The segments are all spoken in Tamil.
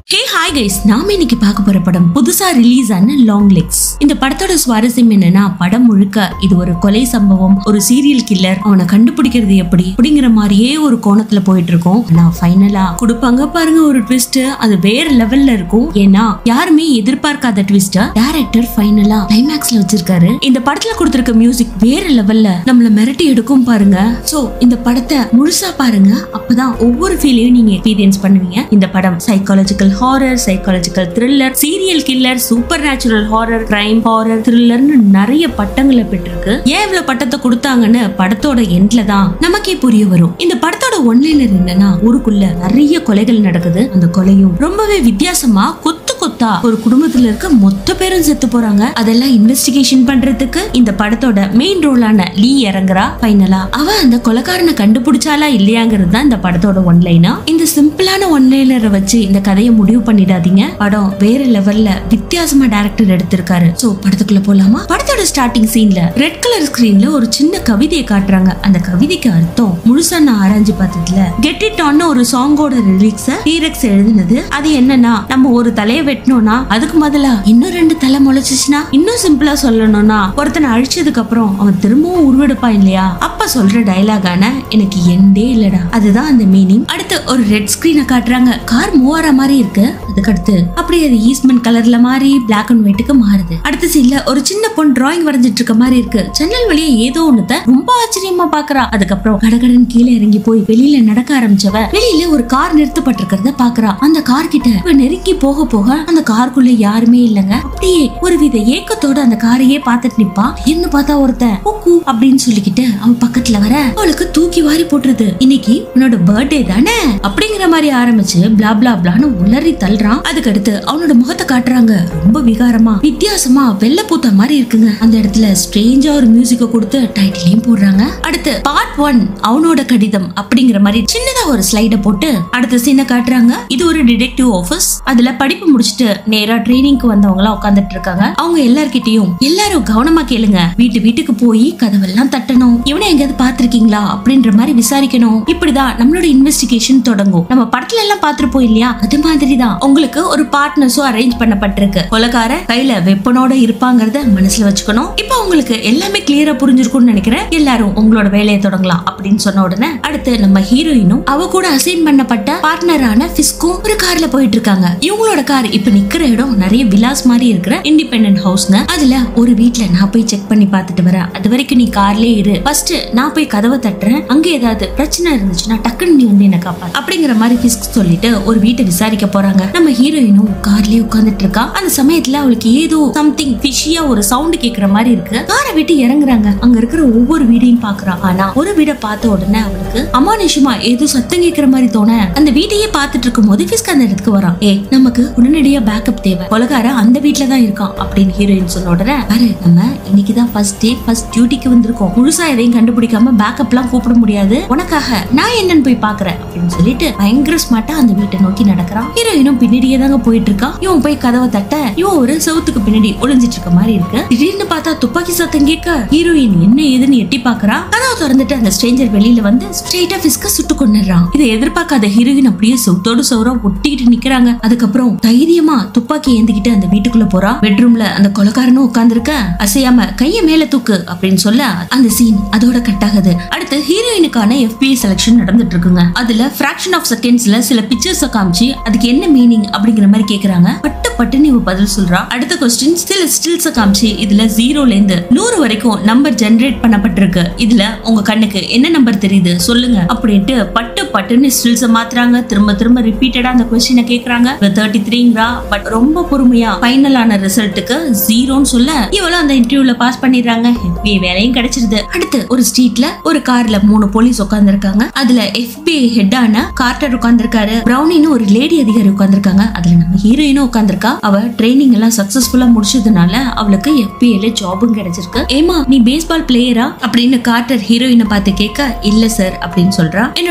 ஹே ஹாய் கைஸ் நாம இன்னைக்கு பார்க்க போற படம் புதுசா ரிலீஸ் ஆன லாங் லெக்ஸ் இந்த படத்தோட சுவாரஸ்யம் என்னன்னா படம் முழுக்க இது ஒரு கொலை சம்பவம் ஒரு சீரியல் கில்லர் அவனை கண்டுபிடிக்கிறது எப்படி அப்படிங்கிற மாதிரியே ஒரு கோணத்துல போயிட்டு இருக்கும் ஆனா ஃபைனலா கொடுப்பாங்க பாருங்க ஒரு ட்விஸ்ட் அது வேற லெவல்ல இருக்கும் ஏன்னா யாருமே எதிர்பார்க்காத ட்விஸ்ட டைரக்டர் ஃபைனலா கிளைமேக்ஸ்ல வச்சிருக்காரு இந்த படத்துல கொடுத்திருக்க மியூசிக் வேற லெவல்ல நம்மள மிரட்டி எடுக்கும் பாருங்க சோ இந்த படத்தை முழுசா பாருங்க அப்பதான் ஒவ்வொரு ஃபீலையும் நீங்க எக்ஸ்பீரியன்ஸ் பண்ணுவீங்க இந்த படம் psychological horror psychological thriller serial killer supernatural horror crime horror த்ரில்லர்னு நிறைய பட்டங்களை பெற்றிருக்கு ஏன் இவ்வளவு பட்டத்தை கொடுத்தாங்கன்னு படத்தோட எண்ட்ல தான் நமக்கே புரிய வரும் இந்த படத்தோட ஒன்லைனர் என்னன்னா ஊருக்குள்ள நிறைய கொலைகள் நடக்குது அந்த கொலையும் ரொம்பவே வித்தியாசமா கொத்து கொத்தா ஒரு குடும்பத்துல இருக்க மொத்த பேரும் செத்து போறாங்க அதெல்லாம் இன்வெஸ்டிகேஷன் பண்றதுக்கு இந்த படத்தோட மெயின் ரோலான லீ இறங்குறா ஃபைனலா அவ அந்த கொலைக்காரனை கண்டுபிடிச்சாலா இல்லையாங்கிறது தான் இந்த படத்தோட ஒன்லைனா இந்த சிம்பிளான ஒன்லைனரை வச்சு இந்த கதையை முடிவு பண்ணிடாதீங்க படம் வேற லெவல்ல வித்தியாசமா டைரக்டர் எடுத்திருக்காரு சோ படத்துக்குள்ள போலாமா படத்தோட ஸ்டார்டிங் சீன்ல ரெட் கலர் ஸ்கிரீன்ல ஒரு சின்ன கவிதையை காட்டுறாங்க அந்த கவிதைக்கு அர்த்தம் முழுசா நான் ஆராய்ஞ்சு பார்த்ததுல கெட் இட் ஆன் ஒரு சாங்கோட ரிலீக்ஸ டீரெக்ஸ் எழுதுனது அது என்னன்னா நம்ம ஒரு தலையை வெட்டணும்னா அதுக்கு முதல்ல இன்னும் ரெண்டு தலை முளைச்சிச்சுன்னா இன்னும் சிம்பிளா சொல்லணும்னா ஒருத்தனை அழிச்சதுக்கு அப்புறம் அவன் திரும்பவும் உருவெடுப்பான் இல்லையா அப்ப சொல்ற டயலாகான எனக்கு எண்டே இல்லடா அதுதான் அந்த மீனிங் அடுத்து ஒரு ரெட் ஸ்கிரீனை காட்டுறாங்க கார் மூவ் ஆற மாதிரி இருக்கு அதுக்கடுத்து அப்படியே அது ஈஸ்ட்மென்ட் கலர்ல மாறி பிளாக் அண்ட் ஒயிட்டுக்கு மாறுது அடுத்த சீன்ல ஒரு சின்ன பொண்ணு டிராயிங் வரைஞ்சிட்டு இருக்க மாதிரி இருக்கு ஜன்னல் வழியா ஏதோ ஒண்ணுத்த ரொம்ப ஆச்சரியமா பாக்குறா அதுக்கப்புறம் கடகடன் கீழே இறங்கி போய் வெளியில நடக்க ஆரம்பிச்சவ வெளியில ஒரு கார் நிறுத்தப்பட்டிருக்கிறத பாக்குறா அந்த கார் கிட்ட இவ நெருங்கி போக போக அந்த காருக்குள்ள யாருமே இல்லங்க அப்படியே ஒரு வித ஏக்கத்தோட அந்த காரையே பார்த்துட்டு நிப்பா என்ன பார்த்தா ஒருத்தன் "குக்கு" அப்படின்னு சொல்லிக்கிட்டு அவ பக்கத்துல வர அவளுக்கு தூக்கி வாரி போட்டுருது இன்னைக்கு உன்னோட பர்த்டே தானே அப்படிங்கிற மாதிரி ஆரம்பிச்சு பிளா பிளா பிளான்னு உளறி தள்ளுறான் அதுக்கடுத்து அவனோட முகத்தை காட்டுறாங்க ரொம்ப விகாரமா வித்தியாசமா வெள்ளை பூத்த மாதிரி இருக்குங்க அந்த இடத்துல ஸ்ட்ரேஞ்சா ஒரு மியூசிக்க கொடுத்து டைட்டிலையும் போடுறாங்க அடுத்து பார்ட் ஒன் அவனோட கடிதம் அப்படிங்கிற மாதிரி சின்னதா ஒரு ஸ்லைட போட்டு அடுத்த சீனை காட்டுறாங்க இது ஒரு டிடெக்டிவ் ஆபீஸ் அதுல படிப்பு முடிச்சுட்டு நேரா ட்ரைனிங்க்கு வந்தவங்க எல்லாம் உட்காந்துட்டு இருக்காங்க அவங்க எல்லார்கிட்டயும் எல்லாரும் கவனமா கேளுங்க வீட்டு வீட்டுக்கு போய் கதவெல்லாம் தட்டணும் இவனை எங்கேயாவது பாத்திருக்கீங்களா அப்படின்ற மாதிரி விசாரிக்கணும் இப்படிதான் நம்மளோட இன்வெஸ்டிகேஷன் தொடங்கும் நம்ம படத்துல எல்லாம் பாத்துருப்போம் இல்லையா அது மாதிரி தான் உங்களுக்கு ஒரு பார்ட்னர்ஸும் அரேஞ்ச் பண்ணப்பட்டிருக்கு கொலகார கையில வெப்பனோட இருப்பாங்கறத மனசுல வச்சுக்கணும் இப்போ உங்களுக்கு எல்லாமே கிளியரா புரிஞ்சிருக்கும்னு நினைக்கிறேன் எல்லாரும் உங்களோட வேலையை தொடங்கலாம் அப்படின்னு சொன்ன உடனே அடுத்து நம்ம ஹீரோயினும் அவ கூட அசைன் பண்ணப்பட்ட பார்ட்னரான பிஸ்கும் ஒரு கார்ல போயிட்டு இருக்காங்க இவங்களோட கார் இப்ப நிக்கிற இடம் நிறைய விலாஸ் மாதிரி இருக்கிற இண்டிபெண்டன்ட் ஹவுஸ்ங்க அதுல ஒரு வீட்ல நான் போய் செக் பண்ணி பார்த்துட்டு வரேன் அது வரைக்கும் நீ கார்லயே இரு ஃபர்ஸ்ட் நான் போய் கதவை தட்டுறேன் அங்க ஏதாவது பிரச்சனை இருந்துச்சுன்னா டக்குன்னு நீ வந்து என்ன காப்பாத்து அப்படிங்கிற மாதிரி பிஸ்க் சொல்லிட்டு ஒரு வீட்டை விசாரிக்க போறாங்க நம்ம ஹீரோயினும் கார்லயே உட்கார்ந்துட்டு இருக்கா அந்த சமயத்துல அவளுக்கு ஏதோ சம்திங் ஃபிஷியா ஒரு சவுண்ட் கேக்குற மாதிரி இருக்கு காரை விட்டு இறங்குறாங்க அங்க இருக்கிற ஒவ்வொரு வீடையும் பாக்குறா ஆனா ஒரு வீடை பார்த்த உடனே அவளுக்கு அமானுஷமா ஏதோ சத்தம் கேக்குற மாதிரி தோண அந்த வீட்டையே பார்த்துட்டு இருக்கும் போது பிஸ்க் அந்த இடத்துக்கு வரான் ஏ நமக்கு உடனடியா பேக்கப் தேவை கொலகார அந்த வீட்ல தான் இருக்கான் அப்படின்னு ஹீரோயின் சொன்ன உடனே பாரு நம்ம இன்னைக்குதான் ஃபர்ஸ்ட் டே ஃபர்ஸ்ட் டியூட்டிக்கு வந்திருக்கோம் முழுசா எதையும் கண்டுபிடிக்காம பேக்கப் எல்லாம் கூப்பிட முடியாது உனக்காக நான் என்னன்னு போய் பாக்குறேன் அப்படின்னு சொல்லிட்டு பயங்கர ஸ்மார்ட்டா அந்த வீட்டை நோக்கி நடக்கிறான் ஹீரோயினும் பின்னாடியே தாங்க போயிட்டு இருக்கா இவன் போய் கதவை தட்ட இவன் ஒரு செவுத்துக்கு பின்னாடி ஒளிஞ்சிட்டு இருக்க மாதிரி இருக்கு திடீர்னு பார்த்தா துப்பாக்கி சத்தம் கேட்க ஹீரோயின் என்ன ஏதுன்னு எட்டி பாக்குறா கதவை திறந்துட்டு அந்த ஸ்ட்ரேஞ்சர் வெளியில வந்து ஸ்ட்ரெயிட்டா பிஸ்க சுட்டு கொண்டுறான் இதை எதிர்பார்க்காத ஹீரோயின் அப்படியே செவுத்தோடு சௌரா ஒட்டிக்கிட்டு நிக்கிறாங்க அதுக்கப்புறம் தைரியமா துப்பாக்கி ஏந்திக்கிட்டு அந்த வீட்டுக்குள்ள போறா பெட்ரூம்ல அந்த கொலைக்காரனும் உட்கார்ந்திருக்க அசையாம கைய மேல தூக்கு அப்படின்னு சொல்ல அந்த சீன் அதோட கட் ஆகுது அடுத்து ஹீரோயினுக்கான FBI செலக்ஷன் நடந்துட்டு இருக்குங்க அதுல ஃபிராக்ஷன் ஆஃப் செகண்ட்ஸ்ல சில பிக்சர்ஸ் காமிச்சு அதுக்கு என்ன மீனிங் அப்படிங்கிற மாதிரி கேக்குறாங்க பட்டு பட்டுன்னு இவ பதில் சொல்றா அடுத்த கொஸ்டின் சில ஸ்டில்ஸ் காமிச்சு இதுல ஜீரோல இருந்து நூறு வரைக்கும் நம்பர் ஜெனரேட் பண்ணப்பட்டிருக்கு இதுல உங்க கண்ணுக்கு என்ன நம்பர் தெரியுது சொல்லுங்க அப்படின்ட்டு பட்டு பட்டுன்னு ஸ்டில்ஸ் மாத்துறாங்க திரும்ப திரும்ப ரிப்பீட்டடா அந்த கொஸ்டினை கேக்குறாங்க தேர்ட்டி த்ரீங்கிறா பட் ரொம்ப பொறுமையா ஃபைனலான ரிசல்ட்டுக்கு ஜீரோன்னு சொல்ல இவளும் அந்த இன்டர்வியூல பாஸ் பண்ணிடுறாங்க FBI வேலையும் கிடைச்சிருது அடுத்து ஒரு ஸ்ட்ரீட்ல ஒரு கார்ல மூணு போலீஸ் உட்கார்ந்திருக்காங்க அதுல FBI ஹெட்டான கார்ட்டர் உட்கார்ந்திருக்காரு பிரவுனின்னு ஒரு லேடி அதிகாரி உட்கார்ந்திருக்காங்க அதுல நம்ம ஹீரோயினும் உட்கார்ந்திருக்கா அவ ட்ரைனிங் எல்லாம் சக்சஸ்ஃபுல்லா முடிச்சதுனால அவளுக்கு FBIல ஜாபும் கிடைச்சிருக்கு ஏமா நீ பேஸ்பால் பிளேயரா அப்படின்னு கார்ட்டர் ஹீரோயினை பார்த்து கேட்க இல்ல சார் அப்படின்னு சொல்றா என்னோட பியூட்டிஃபுல்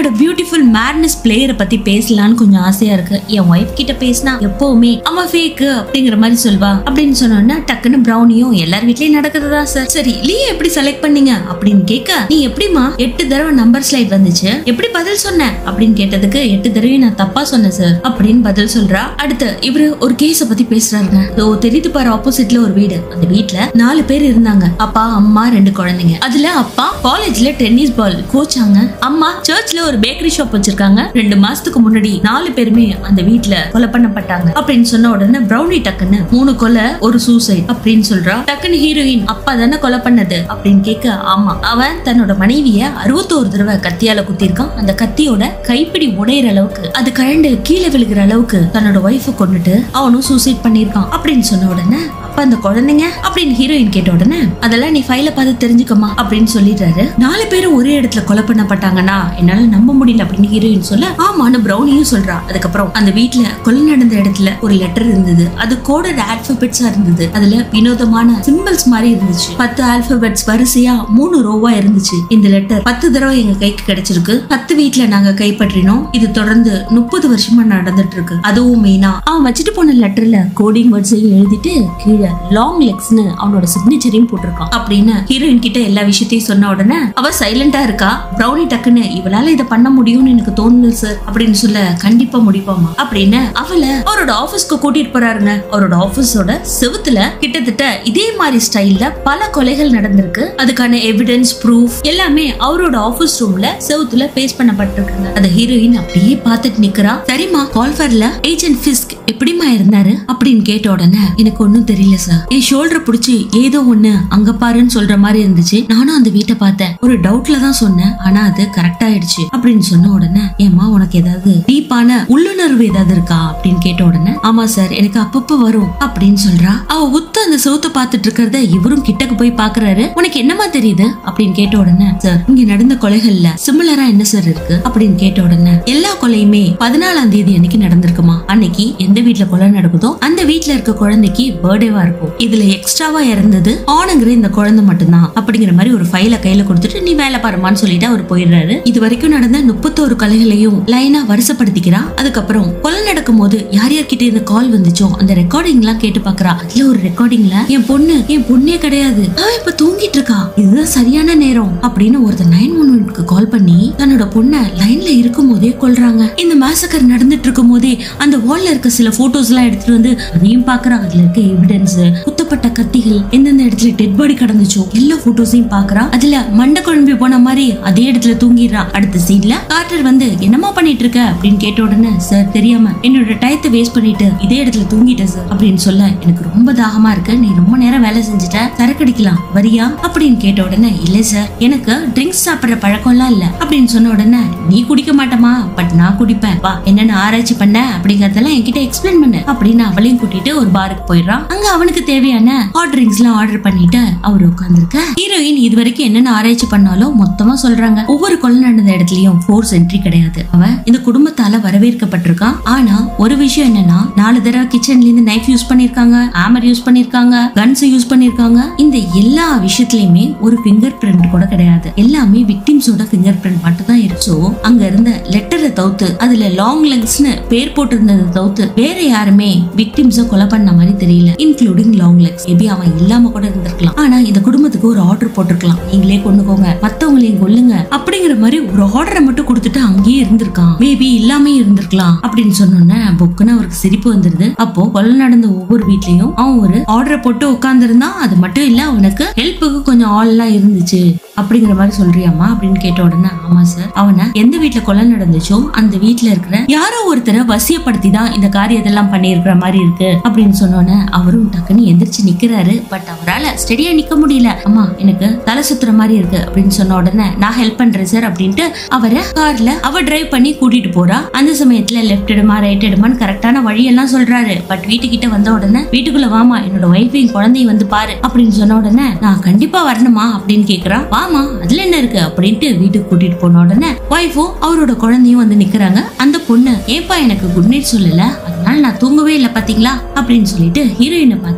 பியூட்டிஃபுல் மேட்னஸ் பிளேயரை பத்தி பேசலாம்னு கொஞ்சம் ஆசையா இருக்கு என் ஒய்ஃப் கிட்ட பேசினா எப்பவுமே அம்மா ஃபேக் அப்படிங்கிற மாதிரி சொல்வா அப்படின்னு சொன்னோன்னா டக்குன்னு ப்ரௌனியும் எல்லார் வீட்லயும் நடக்கிறதா சார் சரி லீ எப்படி செலக்ட் பண்ணீங்க அப்படின்னு கேட்க நீ எப்படிமா எட்டு தடவை நம்பர் ஸ்லைட் வந்துச்சு எப்படி பதில் சொன்ன அப்படின்னு கேட்டதுக்கு எட்டு தடவை நான் தப்பா சொன்னேன் சார் அப்படின்னு பதில் சொல்றா அடுத்து இவரு ஒரு கேஸ பத்தி பேசுறாருங்க இதோ தெரியுது பாரு ஆப்போசிட்ல ஒரு வீடு அந்த வீட்ல நாலு பேர் இருந்தாங்க அப்பா அம்மா ரெண்டு குழந்தைங்க அதுல அப்பா காலேஜ்ல டென்னிஸ் பால் கோச்சாங்க அம்மா சர்ச்ல ஒரு பேக்கரி ஷாப் வச்சிருக்காங்க ரெண்டு மாசத்துக்கு முன்னாடி நாலு பேருமே அந்த வீட்ல கொலை பண்ணப்பட்டாங்க அப்படின்னு சொன்ன உடனே ப்ரௌனி டக்குன்னு மூணு கொலை ஒரு சூசைட் அப்படின்னு சொல்றா டக்குன்னு ஹீரோயின் அப்பா தானே கொலை பண்ணது அப்படின்னு கேட்க ஆமா அவன் தன்னோட மனைவிய அறுபத்தோரு தடவை கத்தியால குத்திருக்கான் அந்த கத்தியோட கைப்பிடி உடையிற அளவுக்கு அது கழண்டு கீழே விழுகிற அளவுக்கு தன்னோட ஒய்ஃபை கொண்டுட்டு அவனும் சூசைட் பண்ணிருக்கான் அப்படின்னு சொன்ன உடனே அப்ப அந்த குழந்தைங்க அப்படின்னு ஹீரோயின் கேட்ட உடனே அதெல்லாம் நீ ஃபைல பார்த்து தெரிஞ்சுக்கமா அப்படின்னு சொல்லிடுறாரு நாலு பேரும் ஒரே இடத்துல கொலை பண்ணப்பட்டாங்கன்னா என்னால நம்ப முடியல அப்படின்னு ஹீரோயின் சொல்ல ஆமான்னு ப்ரௌனியும் சொல்றா அதுக்கப்புறம் அந்த வீட்ல கொலை நடந்த இடத்துல ஒரு லெட்டர் இருந்தது அது கோடட் ஆல்பபெட்ஸா இருந்தது அதுல வினோதமான சிம்பிள்ஸ் மாதிரி இருந்துச்சு பத்து ஆல்பபெட்ஸ் வரிசையா மூணு ரோவா இருந்துச்சு இந்த லெட்டர் பத்து தடவை எங்க கைக்கு கிடைச்சிருக்கு பத்து வீட்ல நாங்க கைப்பற்றினோம் இது தொடர்ந்து முப்பது வருஷமா நடந்துட்டு இருக்கு அதுவும் மெயினா அவன் வச்சுட்டு போன லெட்டர்ல கோடிங் வேர்ட்ஸையும் எழுதிட்டு கீழே லாங் லெக்ஸ்னு அவனோட சிக்னேச்சரையும் போட்டிருக்கான் அப்படின்னு ஹீரோயின் கிட்ட எல்லா விஷயத்தையும் சொன்ன உடனே அவ சைலண்டா இருக்கா ப்ரௌனி டக்குன்னு இவளால இதை பண்ண முடியும்னு எனக்கு தோணுது சார் அப்படின்னு சொல்ல கண்டிப்பா முடிப்பாமா அப்படின்னு அவளை அவரோட ஆபீஸ்க்கு கூட்டிட்டு போறாருங்க அவரோட ஆபீஸோட செவுத்துல கிட்டத்தட்ட இதே மாதிரி ஸ்டைல்ல பல கொலைகள் நடந்திருக்கு அதுக்கான எவிடன்ஸ் ப்ரூஃப் எல்லாமே அவரோட ஆபீஸ் ரூம்ல செவுத்துல பேஸ்ட் பண்ணப்பட்டிருக்குங்க அந்த ஹீரோயின் அப்படியே பார்த்துட்டு நிக்கிறா சரிம்மா கால்ஃபர்ல ஏஜென்ட் ஃபிஸ்க் எப்படிமா இருந்தாரு அப்படின்னு கேட்ட உடனே எனக்கு ஒண்ணும் தெரியல சார் என் ஷோல்டர் புடிச்சு ஏதோ ஒண்ணு அங்க பாருன்னு சொல்ற மாதிரி இருந்துச்சு நானும் அந்த வீட்டை பார்த்தேன் ஒரு டவுட்ல தான் சொன்னேன் ஆனா அது கரெக்ட் ஆயிடுச்சு அப்படின்னு சொன்ன உடனே ஏமா உனக்கு ஏதாவது டீப்பான உள்ளுணர்வு ஏதாவது இருக்கா அப்படின்னு கேட்ட உடனே ஆமா சார் எனக்கு அப்பப்ப வரும் அப்படின்னு சொல்றா அவ உத்து அந்த சோத்தை பார்த்துட்டு இருக்கிறத இவரும் கிட்டக்கு போய் பாக்குறாரு உனக்கு என்னமா தெரியுது அப்படின்னு கேட்ட உடனே சார் இங்க நடந்த கொலைகள்ல சிமிலரா என்ன சார் இருக்கு அப்படின்னு கேட்ட உடனே எல்லா கொலையுமே பதினாலாம் தேதி அன்னைக்கு நடந்திருக்குமா அன்னைக்கு எந்த வீட்ல கொலை நடக்குதோ அந்த வீட்ல இருக்க குழந்தைக்கு பர்த்டேவா இருக்கும் இதுல எக்ஸ்ட்ராவா இறந்தது ஆணுங்கிற இந்த குழந்தை மட்டும்தான் அப்படிங்கிற மாதிரி ஒரு ஃபைல கையில கொடுத்துட்டு நீ வேலை பாருமான்னு சொல்லிட்டு அவர் போயிடுறாரு இது வரைக்கும் நடந்த முப்பத்தோரு கொலைகளையும் லைனா வருஷப்படுத்திக்கிறா அதுக்கப்புறம் கொலை நடக்கும் போது யார் யார்கிட்ட இந்த கால் வந்துச்சோ அந்த ரெக்கார்டிங் எல்லாம் கேட்டு பாக்குறா அதுல ஒரு ரெக்கார்டிங்ல என் பொண்ணு என் பொண்ணே கிடையாது அவ இப்ப தூங்கிட்டு இருக்கா இதுதான் சரியான நேரம் அப்படின்னு ஒருத்தர் நைன் ஒன் ஒன்க்கு கால் பண்ணி தன்னோட பொண்ணை லைன்ல இருக்கும் போதே கொல்றாங்க இந்த மேசக்கர் நடந்துட்டு இருக்கும் போதே அந்த வால்ல இருக்க சில போட்டோஸ் எல்லாம் எடுத்துட்டு வந்து அதையும் பாக்குறா அதுல இருக்க எவிடன்ஸ் குத்தப்பட்ட கத்திகள் எந்தெந்த இடத்துல டெட் பாடி கடந்துச்சோ எல்லா போட்டோஸையும் பாக்குறா அதுல மண்டை குழம்பி போன மாதிரி அதே இடத்துல தூங்கிடுறா அடுத்த சீன்ல கார்டர் வந்து என்னமா பண்ணிட்டு இருக்க அப்படின்னு கேட்ட உடனே சார் தெரியாம என்னோட டயத்தை வேஸ்ட் பண்ணிட்டு இதே இடத்துல தூங்கிட்டேன் சார் அப்படின்னு சொல்ல எனக்கு ரொம்ப தாகமா இருக்கு நீ ரொம்ப நேரம் வேலை செஞ்சுட்ட சரக்கு அடிக்கலாம் வரியா அப்படின்னு கேட்ட உடனே இல்ல சார் எனக்கு ட்ரிங்க்ஸ் சாப்பிடுற பழக்கம்லாம் இல்ல அப்படின்னு சொன்ன உடனே நீ குடிக்க மாட்டமா பட் நான் குடிப்பேன் வா என்னென்ன ஆராய்ச்சி பண்ண அப்படிங்கறதெல்லாம் என்கிட்ட எக்ஸ்பிளைன் பண்ணு அப்படின்னு அவளையும் கூட்டிட்டு ஒரு பாருக்கு போயிடுறான் அங்க அவனுக்கு தேவையான ஹாட் ட்ரிங்க்ஸ் எல்லாம் ஆர்டர் பண்ணிட்டு அவர் உட்கார்ந்துருக்க ஹீரோயின் இது வரைக்கும் என்னென்ன ஆராய்ச்சி பண்ணாலும் மொத்தமா சொல்றாங்க ஒவ்வொரு கொலை நடந்த இடத்துலயும் ஃபோர்ஸ் என்ட்ரி கிடையாது அவன் இந்த குடும்பத்தால வரவேற்கப்பட்டிருக்கான் ஆனா ஒரு விஷயம் என்னன்னா நாலு தடவை கிச்சன்ல இருந்து நைஃப் யூஸ் பண்ணிருக்காங்க ஆமர் யூஸ் பண்ணிருக்காங்க கன்ஸ் யூஸ் பண்ணிருக்காங்க இந்த எல்லா விஷயத்துலயுமே ஒரு ஃபிங்கர் பிரிண்ட் கூட கிடையாது எல்லாமே விக்டிம்ஸோட ஃபிங்கர் பிரிண்ட் மட்டும் தான் இருக்கு So, அங்க இருந்த லெட்டரை தவிர்த்து அதுல லாங் லெக்ஸ்னு பேர் போட்டிருந்ததை தவிர்த்து வேற யாருமே விக்டிம்ஸ கொலை பண்ண மாதிரி தெரியல இன்க்ளூடிங் லாங் லெக்ஸ் மேபி அவன் இல்லாம கூட இருந்திருக்கலாம் ஆனா இந்த குடும்பத்துக்கு ஒரு ஆர்டர் போட்டிருக்கலாம் நீங்களே கொண்டுக்கோங்க மத்தவங்களையும் கொல்லுங்க அப்படிங்கிற மாதிரி ஒரு ஆர்டரை மட்டும் கொடுத்துட்டு அங்கேயே இருந்திருக்கான் மேபி இல்லாம இருந்திருக்கலாம் அப்படின்னு சொன்னோன்னே பொக்குன்னு அவருக்கு சிரிப்பு வந்துருது அப்போ கொலை நடந்த ஒவ்வொரு வீட்லயும் அவன் ஒரு ஆர்டரை போட்டு உட்கார்ந்திருந்தான் அது மட்டும் இல்ல அவனுக்கு ஹெல்ப்புக்கு கொஞ்சம் ஆள் எல்லாம் இருந்துச்சு அப்படிங்கிற மாதிரி சொல்றியாமா அப்படின்னு கேட்ட உடனே ஆமா சார் அவனை எந்த வீட்ல கொலை நடந்துச்சோ அந்த வீட்ல இருக்கிற யாரோ ஒருத்தரை வசியப்படுத்தி தான் இந்த காரியத்தெல்லாம் பண்ணியிருக்கிற மாதிரி இருக்கு அப்படின்னு சொன்னோன்னே அவரும் டக்குன்னு எந்திரிச்சு நிக்கிறாரு பட் அவரால ஸ்டெடியா நிக்க முடியல அம்மா எனக்கு தலை சுத்துற மாதிரி இருக்கு அப்படின்னு சொன்ன உடனே நான் ஹெல்ப் பண்றேன் சார் அப்படின்ட்டு அவரை கார்ல அவ டிரைவ் பண்ணி கூட்டிட்டு போறா அந்த சமயத்துல லெஃப்ட் எடுமா ரைட் எடுமான்னு கரெக்டான வழியெல்லாம் சொல்றாரு பட் வீட்டுக்கிட்ட வந்த உடனே வீட்டுக்குள்ள வாமா என்னோட ஒய்ஃபையும் குழந்தையும் வந்து பாரு அப்படின்னு சொன்ன உடனே நான் கண்டிப்பா வரணுமா அப்படின்னு கேக்குறா வாமா அதுல என்ன இருக்கு அப்படின்ட்டு வீட்டுக்கு கூட்டிட்டு போன உடனே ஒய்ஃபும் அவரோட குழந்தையும் வந்து நிக்கிறாங்க அந்த பொண்ணு ஏப்பா எனக்கு குட் நைட் சொல்லல அதனால நான் தூங்கவே இல்லை பாத்தீங்களா அப்படின்னு சொல்லிட்டு ஹீரோயினை பார்த்து ஹாய்ங்க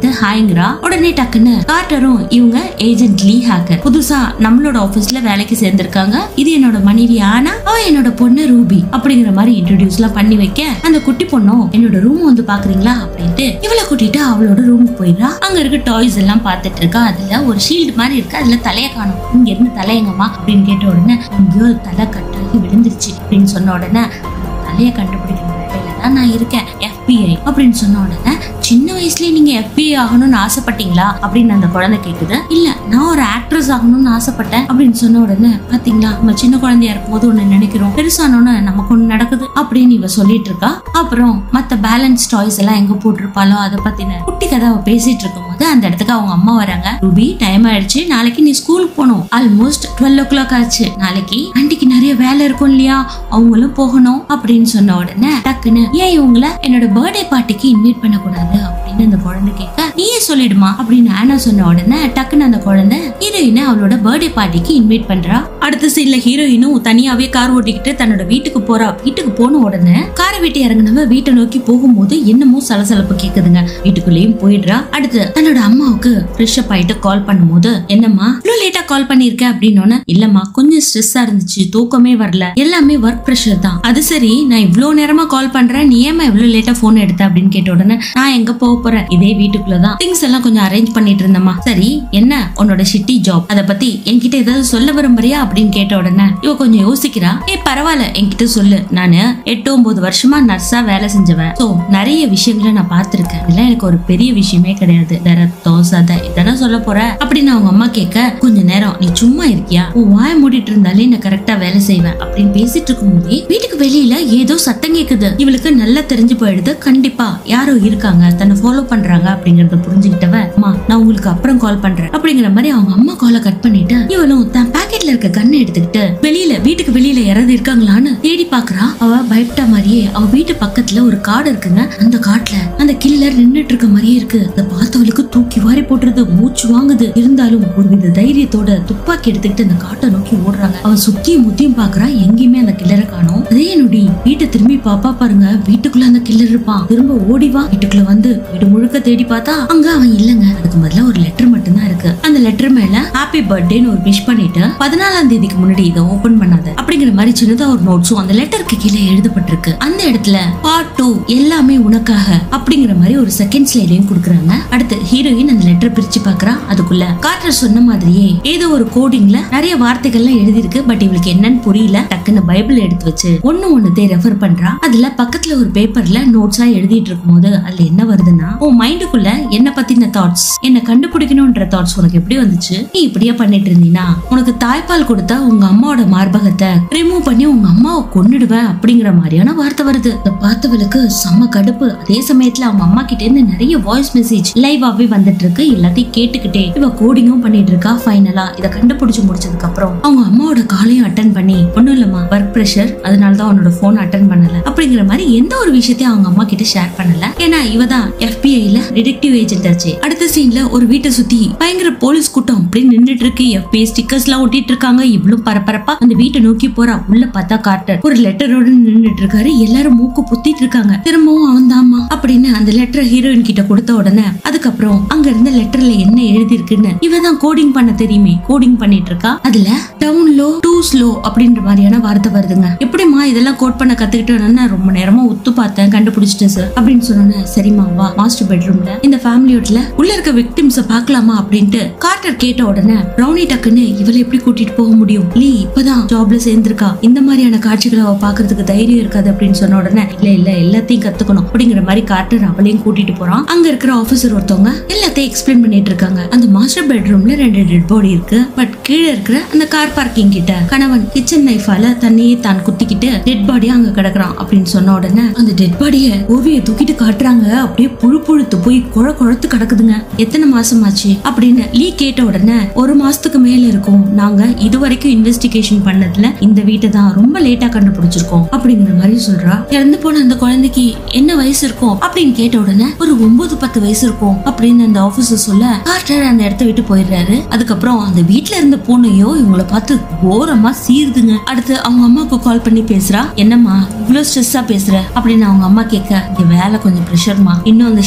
அப்படிங்கிறா உடனே டக்குன்னு கார்ட்டரும் இவங்க ஏஜென்ட் லீ ஹேக்கர் புதுசா நம்மளோட ஆபீஸ்ல வேலைக்கு சேர்ந்திருக்காங்க இது என்னோட மனைவி ஆனா அவ என்னோட பொண்ணு ரூபி அப்படிங்கிற மாதிரி இன்ட்ரோடியூஸ் எல்லாம் பண்ணி வைக்க அந்த குட்டி பொண்ணும் என்னோட ரூம் வந்து பாக்குறீங்களா அப்படின்ட்டு இவளை கூட்டிட்டு அவளோட ரூமுக்கு போயிடுறா அங்க இருக்க டாய்ஸ் எல்லாம் பார்த்துட்டு இருக்கா அதுல ஒரு ஷீல்டு மாதிரி இருக்கு அதுல தலைய காணும் இங்க இருந்து தலையங்கம்மா அப்படின்னு கேட்ட உடனே எங்கேயோ தலை கட்டாகி விழுந்துருச்சு அப்படின்னு சொன்ன உடனே அந்த தலையை கண்டுபிடிக்கிற வேலையில தான் நான் இருக்கேன் FBI அப்படின்னு சொன்ன உடனே சின்ன வயசுலயே நீங்க FBI ஆகணும்னு ஆசைப்பட்டீங்களா அப்படின்னு அந்த குழந்தை கேக்குது இல்ல நான் ஒரு ஆக்ட்ரஸ் ஆகணும்னு ஆசைப்பட்டேன் அப்படின்னு சொன்ன உடனே பாத்தீங்களா நம்ம சின்ன குழந்தையா இருக்கும் போது ஒண்ணு நினைக்கிறோம் பெருசானோன்னு நமக்கு ஒண்ணு நடக்குது அப்படின்னு இவ சொல்லிட்டு இருக்கா அப்புறம் மத்த பேலன்ஸ் டாய்ஸ் எல்லாம் எங்க போட்டிருப்பாளோ அதை பத்தின குட்டி கதை அவ பேசிட்டு இருக்கும்போது அந்த இடத்துக்கு அவங்க அம்மா வராங்க ரூபி டைம் ஆயிடுச்சு நாளைக்கு நீ ஸ்கூலுக்கு போகணும் ஆல்மோஸ்ட் டுவெல் ஓ கிளாக் ஆச்சு நாளைக்கு ஆண்டிக்கு நிறைய வேலை இருக்கும் இல்லையா அவங்களும் போகணும் அப்படின்னு சொன்ன உடனே டக்குன்னு ஏன் இவங்கள என்னோட பர்த்டே பார்ட்டிக்கு இன்வைட் பண்ணக்கூடாது அப்படின்னு அந்த குழந்தை கேட்க நீயே சொல்லிடுமா அப்படின்னு ஆனா சொன்ன உடனே டக்குன்னு அந்த குழந்தை ஹீரோயினை அவளோட பர்த்டே பார்ட்டிக்கு இன்வைட் பண்றா அடுத்த சீன்ல ஹீரோயினும் தனியாவே கார் ஓட்டிக்கிட்டு தன்னோட வீட்டுக்கு போறா வீட்டுக்கு போன உடனே காரை விட்டு இறங்குனவ வீட்டை நோக்கி போகும்போது என்னமோ சலசலப்பு கேக்குதுங்க வீட்டுக்குள்ளேயும் போயிடுறா அடுத்து தன்னோட அம்மாவுக்கு ஃப்ரெஷ் அப் ஆயிட்டு கால் பண்ணும்போது என்னம்மா இவ்வளவு லேட்டா கால் பண்ணிருக்க அப்படின்னு இல்லம்மா கொஞ்சம் ஸ்ட்ரெஸ்ஸா இருந்துச்சு தூக்கமே வரல எல்லாமே ஒர்க் ப்ரெஷர் தான் அது சரி நான் இவ்ளோ நேரமா கால் பண்றேன் நீ ஏமா இவ்ளோ லேட்டா போன் எடுத்த அப்படின்னு கேட்ட உடனே நான் எங்க போக போறேன் இதே வீட்டுக்குள்ளதான் திங்ஸ் எல்லாம் கொஞ்சம் அரேஞ்ச் பண்ணிட்டு இருந்தம்மா சரி என்ன உன்னோட ஷிட்டி ஜாப் அத பத்தி என்கிட்ட ஏதாவது சொல்ல விரும்புறியா அப்படின்னு கேட்ட உடனே இவ கொஞ்சம் யோசிக்கிறா ஏ பரவாயில்ல என்கிட்ட சொல்லு நானு எட்டு ஒன்பது வருஷமா நர்ஸா வேலை செஞ்சவன் சோ நிறைய விஷயங்களை நான் பார்த்திருக்கேன் இதெல்லாம் எனக்கு ஒரு பெரிய விஷயமே கிடையாது இந்த ரத்தம் சதை இதெல்லாம் சொல்ல போற அப்படின்னு அவங்க அம்மா கேட்க கொஞ்ச நேரம் நீ சும்மா இருக்கியா உன் வாய மூடிட்டு இருந்தாலே நான் கரெக்டா வேலை செய்வேன் அப்படின்னு பேசிட்டு இருக்கும் போதே வீட்டுக்கு வெளியில ஏதோ சத்தம் கேக்குது இவளுக்கு நல்லா தெரிஞ்சு போயிடுது கண்டிப்பா யாரோ இருக்காங்க தன்னை ஃபாலோ பண்றாங்க அப்படிங்கறத புரிஞ்சுக்கிட்டவ அம்மா நான் உங்களுக்கு அப்புறம் கால் பண்றேன் அப்படிங்கிற மாதிரி அவங்க அம்மா காலை கட் பண்ணிட்டு இவளும் தன் பாக்கெட்ல இருக்க கண்ணை எடுத்துக்கிட்டு வெளியில வீட்டுக்கு வெளியில யாராவது இருக்காங்களான்னு தேடி பாக்குறா அவ பயப்பட்ட மாதிரியே அவ வீட்டு பக்கத்துல ஒரு காடு இருக்குங்க அந்த காட்டுல அந்த கில்லர் நின்னுட்டு இருக்க மாதிரியே இருக்கு அதை பார்த்தவளுக்கு தூக்கி வாரி போட்டுறது மூச்சு வாங்குது இருந்தாலும் ஒருவித தைரியத்தோட துப்பாக்கி எடுத்துக்கிட்டு அந்த காட்டை நோக்கி ஓடுறாங்க அவ சுத்தியும் முத்தியும் பாக்குறா எங்கேயுமே அந்த கில்லரை காணோம் அதே நொடி வீட்டை திரும்பி பாப்பா பாருங்க வீட்டுக்குள்ள அந்த கில்லர் இருப்பான் திரும்ப ஓடி வா வீட்டுக்குள்ள வந்து வீடு முழுக்க தேடி பார்த்தா அங்க அவன் இல்லங்க அதுக்கு பதிலா ஒரு லெட்டர் மட்டும்தான் இருக்கு அந்த லெட்டர் மேல ஹாப்பி பர்த்டேன்னு ஒரு விஷ் பண்ணிட்டு பதினாலாம் தேதிக்கு முன்னாடி இதை ஓபன் பண்ணாத அப்படிங்கிற மாதிரி சின்னதா ஒரு நோட்ஸும் அந்த லெட்டருக்கு கீழே எழுதப்பட்டிருக்கு அந்த இடத்துல பார்ட் டூ எல்லாமே உனக்காக அப்படிங்கிற மாதிரி ஒரு செகண்ட் ஸ்லைடையும் கொடுக்குறாங்க அடுத்து ஹீரோயின் அந்த லெட்டர் பிரிச்சு பாக்குறா அதுக்குள்ள கார்டர் சொன்ன மாதிரியே ஏதோ ஒரு கோடிங்ல நிறைய வார்த்தைகள்லாம் எழுதிருக்கு பட் இவளுக்கு என்னன்னு புரியல டக்குன்னு பைபிள் எடுத்து வச்சு ஒண்ணு ஒண்ணுதே ரெஃபர் பண்றா அதுல பக்கத்துல ஒரு பேப்பர்ல நோட்ஸா எழுதிட்டு இருக்கும்போது அதுல என்ன வருதுன்னா உன் மைண்டுக்குள்ள என்ன பத்தின தாட்ஸ் என்ன கண்டுபிடிக்கணும்ன்ற தாட்ஸ் உனக்கு எப்படி வந்துச்சு நீ இப்படியே பண்ணிட்டு இருந்தீனா உனக்கு தாய்ப்பால் கொடுத்தா உங்க அம்மாவோட மார்பகத்தை ரிமூவ் பண்ணி உங்க அம்மாவை கொன்னுடுவேன் அப்படிங்கிற மாதிரியான வார்த்தை வருது இதை பார்த்தவளுக்கு செம்ம கடுப்பு அதே சமயத்துல அவங்க அம்மா கிட்ட இருந்து நிறைய வாய்ஸ் மெசேஜ் லைவாவே வந்துட்டு இருக்கு எல்லாத்தையும் கேட்டுக்கிட்டே இவ கோடிங்கும் பண்ணிட்டு இருக்கா ஃபைனலா இதை கண்டுபிடிச்சு முடிச்சதுக்கு அப்புறம் அவங்க அம்மாவோட காலையும் அட்டன் பண்ணி ஒண்ணும் இல்லம்மா ஒர்க் ப்ரெஷர் அதனாலதான் உன்னோட போன் அட்டன் பண்ணல அப்படிங்கிற மாதிரி எந்த ஒரு விஷயத்தையும் அவங்க அம்மா கிட்ட ஷேர் பண்ணல ஏன்னா இவ தான் எஃபிஐல டிடெக்டிவ் ஏஜென்ட் ஆச்சு அடுத்த சீன்ல ஒரு வீட்டை சுத்தி பயங்கர போலீஸ் கூட்டம் அப்படி நின்னுட்டு இருக்கு எஃபிஐ ஸ்டிக்கர்ஸ் எல்லாம் ஒட்டிட்டு இருக்காங்க இவ்வளவு பரபரப்பா அந்த வீட்டை நோக்கி போறா உள்ள பார்த்தா கார்ட்டர் ஒரு லெட்டரோட நின்னுட்டு இருக்காரு எல்லாரும் மூக்கு புத்திட்டு இருக்காங்க திரும்பவும் அவன் தாமா அப்படின்னு அந்த லெட்டரை ஹீரோயின் கிட்ட கொடுத்த உடனே அதுக்கப்புறம் அங்க இருந்த லெட்டர்ல என்ன எழுதி இருக்குன்னு இவ தான் கோடிங் பண்ண தெரியுமே கோடிங் பண்ணிட்டு இருக்கா அதுல டவுன் லோ டூ ஸ்லோ அப்படின்ற மாதிரியான வார்த்தை வருதுங்க எப்படிமா இதெல்லாம் கோட் பண்ண கத்துக்கிட்டேன்னு ரொம்ப நேரமா உத்து பார்த்தேன் கண்டுபிடிச்சிட்டேன் சார் அப்படின்னு சொன்னோன்னே சரிம்மா வா மாஸ்டர் பெட்ரூம்ல இந்த ஃபேமிலியோட்ல உள்ள இருக்க விக்டிம்ஸ பார்க்கலாமா அப்படின்ட்டு கார்ட்டர் கேட்ட உடனே ப்ரௌனி டக்குன்னு இவளை எப்படி கூட்டிட்டு போக முடியும் லீ இப்பதான் ஜாப்ல சேர்ந்திருக்கா இந்த மாதிரியான காட்சிகளை அவ பாக்குறதுக்கு தைரியம் இருக்காது அப்படின்னு சொன்ன உடனே இல்ல இல்ல எல்லாத்தையும் கத்துக்கணும் அப்படிங்கிற மாதிரி கார்ட்டர் அவளையும் கூட்டிட்டு போறான் அங்க இருக்கிற ஆபீசர் ஒருத்தவங்க எல்லாத்தையும் எக்ஸ்பிளைன் பண்ணிட்டு இருக்காங்க அந்த மாஸ்டர் பெட்ரூம்ல ரெண்டு டெட் பாடி இருக்கு பட் கீழே இருக்கிற அந்த கார் பார்க்கிங் கிட்ட கணவன் கிச்சன் நைஃபால தன்னையே தான் குத்திக்கிட்டு டெட் பாடியா அங்க கிடக்குறான் அப்படின்னு சொன்ன உடனே அந்த டெட் பாடிய ஓவிய தூக்கிட்டு காட்டுறாங்க அப்படியே புழு புழுத்து போய் குழ குழத்து கிடக்குதுங்க எத்தனை மாசம் ஆச்சு அப்படின்னு லீ கேட்ட உடனே ஒரு மாசத்துக்கு மேல இருக்கும் நாங்க இது வரைக்கும் இன்வெஸ்டிகேஷன் பண்ணதுல இந்த வீட்டை தான் ரொம்ப லேட்டா கண்டுபிடிச்சிருக்கோம் அப்படிங்கிற மாதிரி சொல்றா இறந்து போன அந்த குழந்தைக்கு என்ன வயசு இருக்கும் அப்படின்னு கேட்ட உடனே ஒரு ஒன்பது பத்து வயசு இருக்கும் அப்படின்னு அந்த ஆபீசர் சொல்ல கார்ட்டர் அந்த இடத்த விட்டு போயிடுறாரு அதுக்கப்புறம் அந்த வீட்ல இருந்த பூனையோ இவங்கள பார்த்து கோரமா சீருதுங்க அடுத்து அவங்க அம்மாவுக்கு கால் பண்ணி பேசுறா என்னம்மா இவ்வளவு ஸ்ட்ரெஸ்ஸா பேசுற அப்படின்னு அவங்க அம்மா கேட்க இங்க வேலை கொஞ்சம் ப்ரெஷர்மா இன்னும் அந்த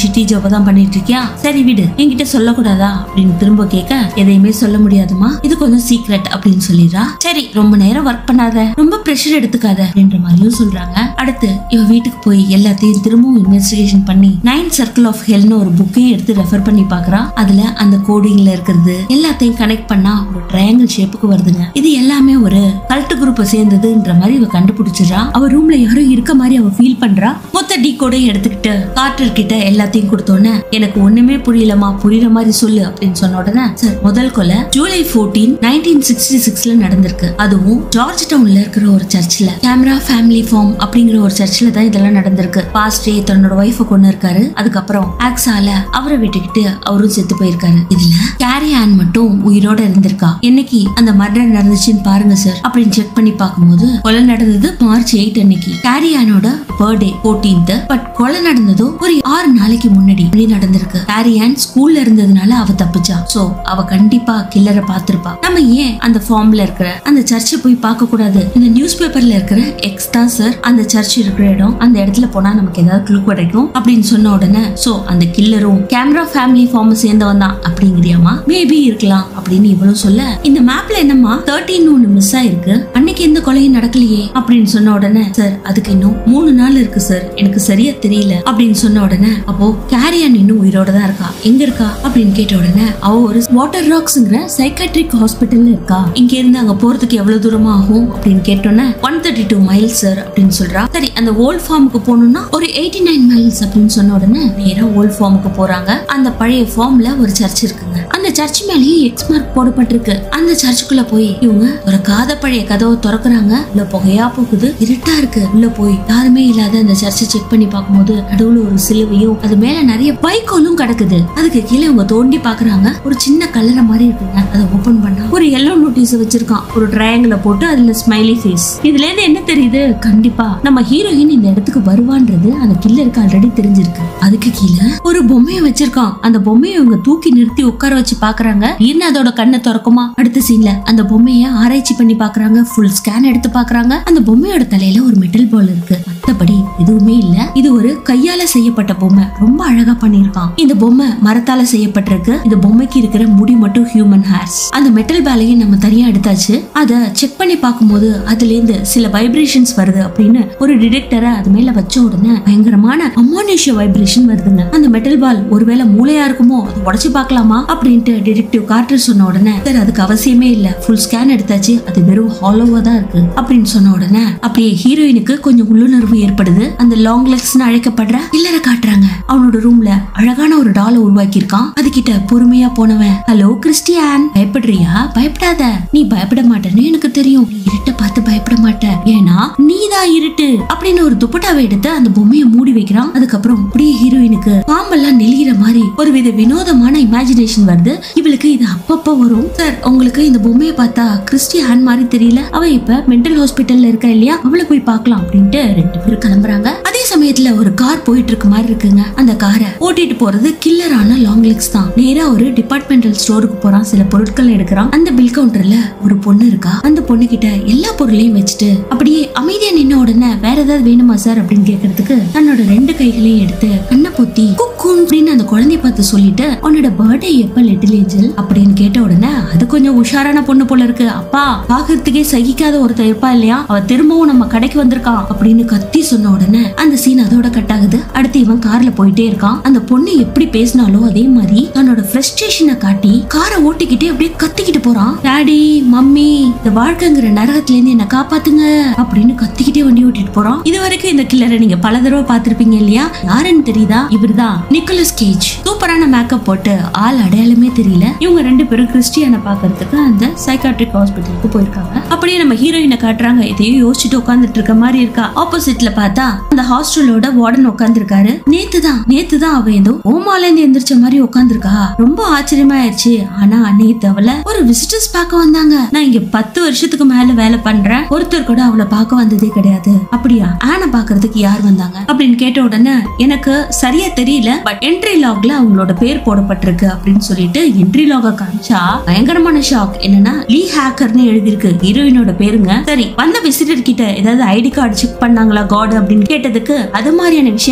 ஷிட்டி ஜாப் தான் பண்ணிட்டு இருக்கியா சரி விடு என்கிட்ட சொல்லக்கூடாதா அப்படின்னு திரும்ப கேட்க எதையுமே சொல்ல முடியாதுமா இது கொஞ்சம் சீக்ரெட் அப்படின்னு சொல்லிடுறா சரி ரொம்ப நேரம் ஒர்க் பண்ணாத ரொம்ப ப்ரெஷர் எடுத்துக்காத அப்படின்ற மாதிரியும் சொல்றாங்க அடுத்து இவ வீட்டுக்கு போய் எல்லாத்தையும் திரும்பவும் இன்வெஸ்டிகேஷன் பண்ணி நைன் சர்க்கிள் ஆஃப் ஹெல்னு ஒரு புக்கையும் எடுத்து ரெஃபர் பண்ணி பாக்குறா அதுல அந்த கோடிங்ல இருக்கிறது எல்லாத்தையும் கனெக்ட் பண்ணா ஒரு ட்ரையாங்கிள் ஷேப்புக்கு வருதுங்க இது எல்லாமே ஒரு கல்ட் குரூப்பை சேர்ந்ததுன்ற மாதிரி இவ கண்டுபிடிச்சிடுறா அவ ரூம்ல யாரும் இருக்க மாதிரி அவ ஃபீல் பண்றா மொத்த டீ கோடையும் எடுத்துக்கிட்டு கார்ட்டர் கிட்ட எல்லாத்தையும் கொடுத்தோன்னே எனக்கு ஒண்ணுமே புரியலமா புரியுற மாதிரி சொல்லு அப்படின்னு சொன்ன உடனே சார் முதல் கொலை ஜூலை 14 நைன்டீன் சிக்ஸ்டி சிக்ஸ்ல நடந்திருக்கு அதுவும் ஜார்ஜ் டவுன்ல இருக்கிற ஒரு சர்ச்சில் கேமரா ஃபேமிலி ஃபார்ம் அப்படிங்கிற ஒரு சர்ச்சில் தான் இதெல்லாம் நடந்திருக்கு பாஸ்டே தன்னோட ஒய்ஃபை கொண்டு இருக்காரு அதுக்கப்புறம் ஆக்ஸால அவரை விட்டுக்கிட்டு அவரும் செத்து போயிருக்காரு இதுல கேரி ஆன் மட்டும் உயிரோட இருந்திருக்கா என்னைக்கு அந்த மர்டர் நடந்துச்சுன்னு பாருங்க சார் அப்படின்னு செக் பண்ணி பார்க்கும்போது கொலை நடந்தது மார்ச் எயிட் அன்னைக்கு கேரி ஆனோட பர்த்டே 14th பட் கொலை நடந்ததோ ஒரு ஆறு நாளைக்கு முன்னாடி இப்படி நடந்திருக்கு கேரி ஆன் ஸ்கூல்ல இருந்ததுனால அவ தப்பிச்சா சோ அவ கண்டிப்பா கில்லரை பார்த்திருப்பா நம்ம ஏன் அந்த ஃபார்ம்ல இருக்கிற அந்த சர்ச்சை போய் பார்க்க கூடாது இந்த நியூஸ் பேப்பர்ல இருக்கிற எக்ஸ் தான் சார் அந்த சர்ச் இருக்கிற இடம் அந்த இடத்துல போனா நமக்கு ஏதாவது க்ளூ கிடைக்கும் அப்படின்னு சொன்ன உடனே சோ அந்த கில்லரும் கேமரா ஃபேமிலி ஃபார்ம் சேர்ந்தவன் தான் அப்படிங்கிறியாமா மேபி இருக்கலாம் அப்படின்னு இவளும் சொல்ல இந்த மேப்ல என்னம்மா தேர்ட்டின் ஒன்னு மிஸ் ஆயிருக்கு அன்னைக்கு எந்த கொலையும் நடக்கலையே அப்படின்னு சொன்ன உடனே சார் அதுக்கு இன்னும் மூணு நாள் இருக்கு சார் எனக்கு சரியா தெரியல அப்படின்னு சொன்ன உடனே அப்போ கேரியான் இன்னும் உயிரோட தான் இருக்கா எங்க இருக்கா அப்படின்னு கேட்ட உடனே அவ ஒரு வாட்டர் ராக்ஸ்ங்கிற சைக்காட்ரிக் ஹாஸ்பிட்டல்ல இருக்கா இங்க இருந்து அங்க போறதுக்கு எவ்வளவு தூரமா ஆகும் அப்படின்னு கேட்டோன்னே one thirty two miles sir அப்படின்னு சொல்றா சரி அந்த ஓல்ட் ஃபார்முக்கு போகணும்னா ஒரு எயிட்டி நைன் மைல்ஸ் அப்படின்னு சொன்ன உடனே நேரா ஓல்ட் ஃபார்முக்கு போறாங்க அந்த பழைய ஃபார்ம்ல ஒரு சர்ச் இருக்குங்க அந்த சர்ச் மேலேயே எக்ஸ் மார்க் போடப்பட்டிருக்கு அந்த சர்ச்சுக்குள்ள போய் இவங்க ஒரு காத பழைய கதவை திறக்கறாங்க உள்ள புகையா போகுது இருட்டா இருக்கு உள்ள போய் யாருமே இல்லாத அந்த சர்ச்சை செக் பண்ணி பார்க்கும்போது நடுவுல ஒரு சிலுவையும் அது மேல நிறைய பைக்கோலும் கிடக்குது அதுக்கு கீழே இவங்க தோண்டி பாக்குறாங்க ஒரு சின்ன கல்லறை மாதிரி இருக்குங்க அதை ஓபன் பண்ணா ஒரு எல்லோ நோட்டீஸ் வச்சிருக்கான் ஒரு ட்ரையாங்கிள போட்டு அதுல ஸ்மைலி ஃபேஸ் இதுல இருந்து என்ன தெரியுது கண்டிப்பா நம்ம ஹீரோயின் இந்த இடத்துக்கு வருவான்றது அந்த கில்லருக்கு ஆல்ரெடி தெரிஞ்சிருக்கு அதுக்கு கீழே ஒரு பொம்மையை வச்சிருக்கான் அந்த பொம்மையை இவங்க தூக்கி நிறுத்தி உட்கார வச்சு பாக்குறாங்க என்ன அதோட கண்ணை திறக்குமா அடுத்த சீன்ல அந்த பொம்மைய ஆராய்ச்சி பண்ணி பாக்குறாங்க ஃபுல் ஸ்கேன் எடுத்து பாக்குறாங்க அந்த பொம்மையோட தலையில ஒரு மெட்டல் பால் இருக்கு மத்தபடி எதுவுமே இல்ல இது ஒரு கையால செய்யப்பட்ட பொம்மை ரொம்ப அழகா பண்ணிருக்கான் இந்த பொம்மை மரத்தால செய்யப்பட்டிருக்கு இந்த பொம்மைக்கு இருக்கிற முடி மட்டும் ஹியூமன் ஹேர்ஸ் அந்த மெட்டல் பேலையும் நம்ம தனியா எடுத்தாச்சு அத செக் பண்ணி பார்க்கும்போது அதுல இருந்து சில வைப்ரேஷன்ஸ் வருது அப்படின்னு ஒரு டிடெக்டரை அது மேல வச்ச உடனே பயங்கரமான அமானுஷ்ய வைப்ரேஷன் வருதுங்க அந்த மெட்டல் பால் ஒருவேளை மூளையா இருக்குமோ அதை உடைச்சு பார்க்கலாமா அப்படின்ட்டு டிடெக்டிவ் கார்டர் சொன்ன உடனே சார் அதுக்கு அவசியமே இல்ல ஃபுல் ஸ்கேன் எடுத்தாச்சு அது வெறும் ஹாலோவா தான் இருக்கு அப்படின்னு சொன்ன உடனே அப்படியே ஹீரோயினுக்கு கொஞ்சம் உள்ளுணர்வு ஏற்படுது அந்த லாங் லெக்ஸ்னு அழைக்கப்படுற இல்லற காட்டுறாங்க அவனோட ரூம்ல அழகான ஒரு டாலை உருவாக்கி இருக்கான் அதுகிட்ட பொறுமையா போனவன் ஹலோ கிறிஸ்டியான் பயப்படுறியா பயப்படாத நீ பயப்பட மாட்டேன்னு எனக்கு தெரியும் நீ இருட்ட பார்த்து பயப்பட மாட்ட ஏன்னா நீதான் இருட்டு அப்படின்னு ஒரு துப்பட்டாவை எடுத்து அந்த பொம்மையை மூடி வைக்கிறான் அதுக்கப்புறம் அப்படியே ஹீரோயினுக்கு பாம்பெல்லாம் நெளிகிற மாதிரி ஒரு வித வினோதமான இமேஜினேஷன் வருது இவளுக்கு இது அப்பப்ப வரும் சார் உங்களுக்கு இந்த பொம்மையை பார்த்தா கிறிஸ்டி ஹேண்ட் மாதிரி தெரியல அவ இப்ப மென்டல் ஹாஸ்பிட்டல்ல இருக்கா இல்லையா அவளை போய் பார்க்கலாம் அப்படின்ட்டு ரெண்டு பேரும் கிளம்புறாங்க அதே சமயத்துல ஒரு கார் போயிட்டு இருக்க மாதிரி இருக்குங்க அந்த காரை ஓட்டிட்டு போறது கில்லரான லாங் லெக்ஸ் தான் நேரா ஒரு டிபார்ட்மெண்டல் ஸ்டோருக்கு போறான் சில பொருட்கள் எடுக்கிறான் அந்த பில் கவுண்டர்ல ஒரு பொண்ணு இருக்கா அந்த பொண்ணு கிட்ட எல்லா பொருளையும் வச்சுட்டு அப்படியே அமைதியா நின்ன உடனே வேற ஏதாவது வேணுமா சார் அப்படின்னு கேக்குறதுக்கு தன்னோட ரெண்டு கைகளையும் எடுத்து கண்ணை பொத்தி குக்கூன் அப்படின்னு அந்த குழந்தைய பார்த்து சொல்லிட்டு உன்னோட பர்த்டே எப்ப லிட்டில் ஏஞ்சல் அப்படின்னு கேட்ட உடனே அது கொஞ்சம் உஷாரான பொண்ணு போல இருக்கு அப்பா பாக்குறதுக்கே சகிக்காத ஒருத்தர் இருப்பா இல்லையா அவ திரும்பவும் நம்ம கடைக்கு வந்திருக்கான் அப்படின்னு கத்தி சொன்ன உடனே அந்த சீன் அதோட கட் ஆகுது அடுத்து இவன் கார்ல போயிட்டே இருக்கான் அந்த பொண்ணு எப்படி பேசினாலோ அதே மாதிரி தன்னோட ஃப்ரஸ்ட்ரேஷனை காட்டி காரை ஓட்டிக்கிட்டே அப்படியே கத்திக்கிட்டு போறான் டாடி மம்மி இந்த வாழ்க்கைங்கிற நரகத்துல இருந்து என்ன காப்பாத்துங்க அப்படின்னு கத்திக்கிட்டே வண்டி ஓட்டிட்டு போறான் இது வரைக்கும் இந்த கில்லரை நீங்க பல தடவை பார்த்திருப்பீங்க இல்லையா யாருன்னு தெரியுதா இவர்தான் நிக்கோலஸ் கேஜ் சூப்பரான மேக்கப் போட்டு ஆள் அடையாளமே தெரியல இவங்க ரெண்டு பேரும் கிறிஸ்டியான பாக்குறதுக்கு அந்த சைக்காட்ரிக் ஹாஸ்பிட்டலுக்கு போயிருக்காங்க அப்படியே நம்ம ஹீரோயினை காட்டுறாங்க இதையும் யோசிச்சுட்டு உட்காந்துட்டு இருக்க மாதிரி இருக்கா ஆப்போசிட்ல பார்த்தா அந்த ஹாஸ்டலோட வார்டன் உட்காந்துருக்காரு நேத்து தான் நேத்து தான் அவ ஏதோ ஓமால இருந்து எந்திரிச்ச மாதிரி உட்காந்துருக்கா ரொம்ப ஆச்சரியமா ஆயிடுச்சு ஆனா நேத்து அவளை ஒரு விசிட்டர்ஸ் பார்க்க வந்தாங்க நான் இங்க பத்து வருஷத்துக்கு மேல வேலை பண்றேன் ஒருத்தர் கூட அவளை பார்க்க வந்ததே கிடையாது அப்படியா ஆனை பாக்குறதுக்கு யார் வந்தாங்க அப்படின்னு கேட்ட உடனே எனக்கு சரியா தெரியல பட் என்ட்ரி லாக்ல அவங்களோட பேர் போடப்பட்டிருக்கு அப்படின்னு சொல்லிட்டு என்ட்ரி லாக காமிச்சா பயங்கரமான ஷாக் என்னன்னா லீ ஹேக்கர்னு எழுதிருக்கு ஹீரோயினோட பேருங்க சரி வந்த விசிட்டர் கிட்ட ஏதாவது ஐடி கார்டு செக் பண்ணாங்களா காட் அப்படின்னு கேட்டதுக்கு அது மாதிரியான விஷயங்கள்லாம் இங்க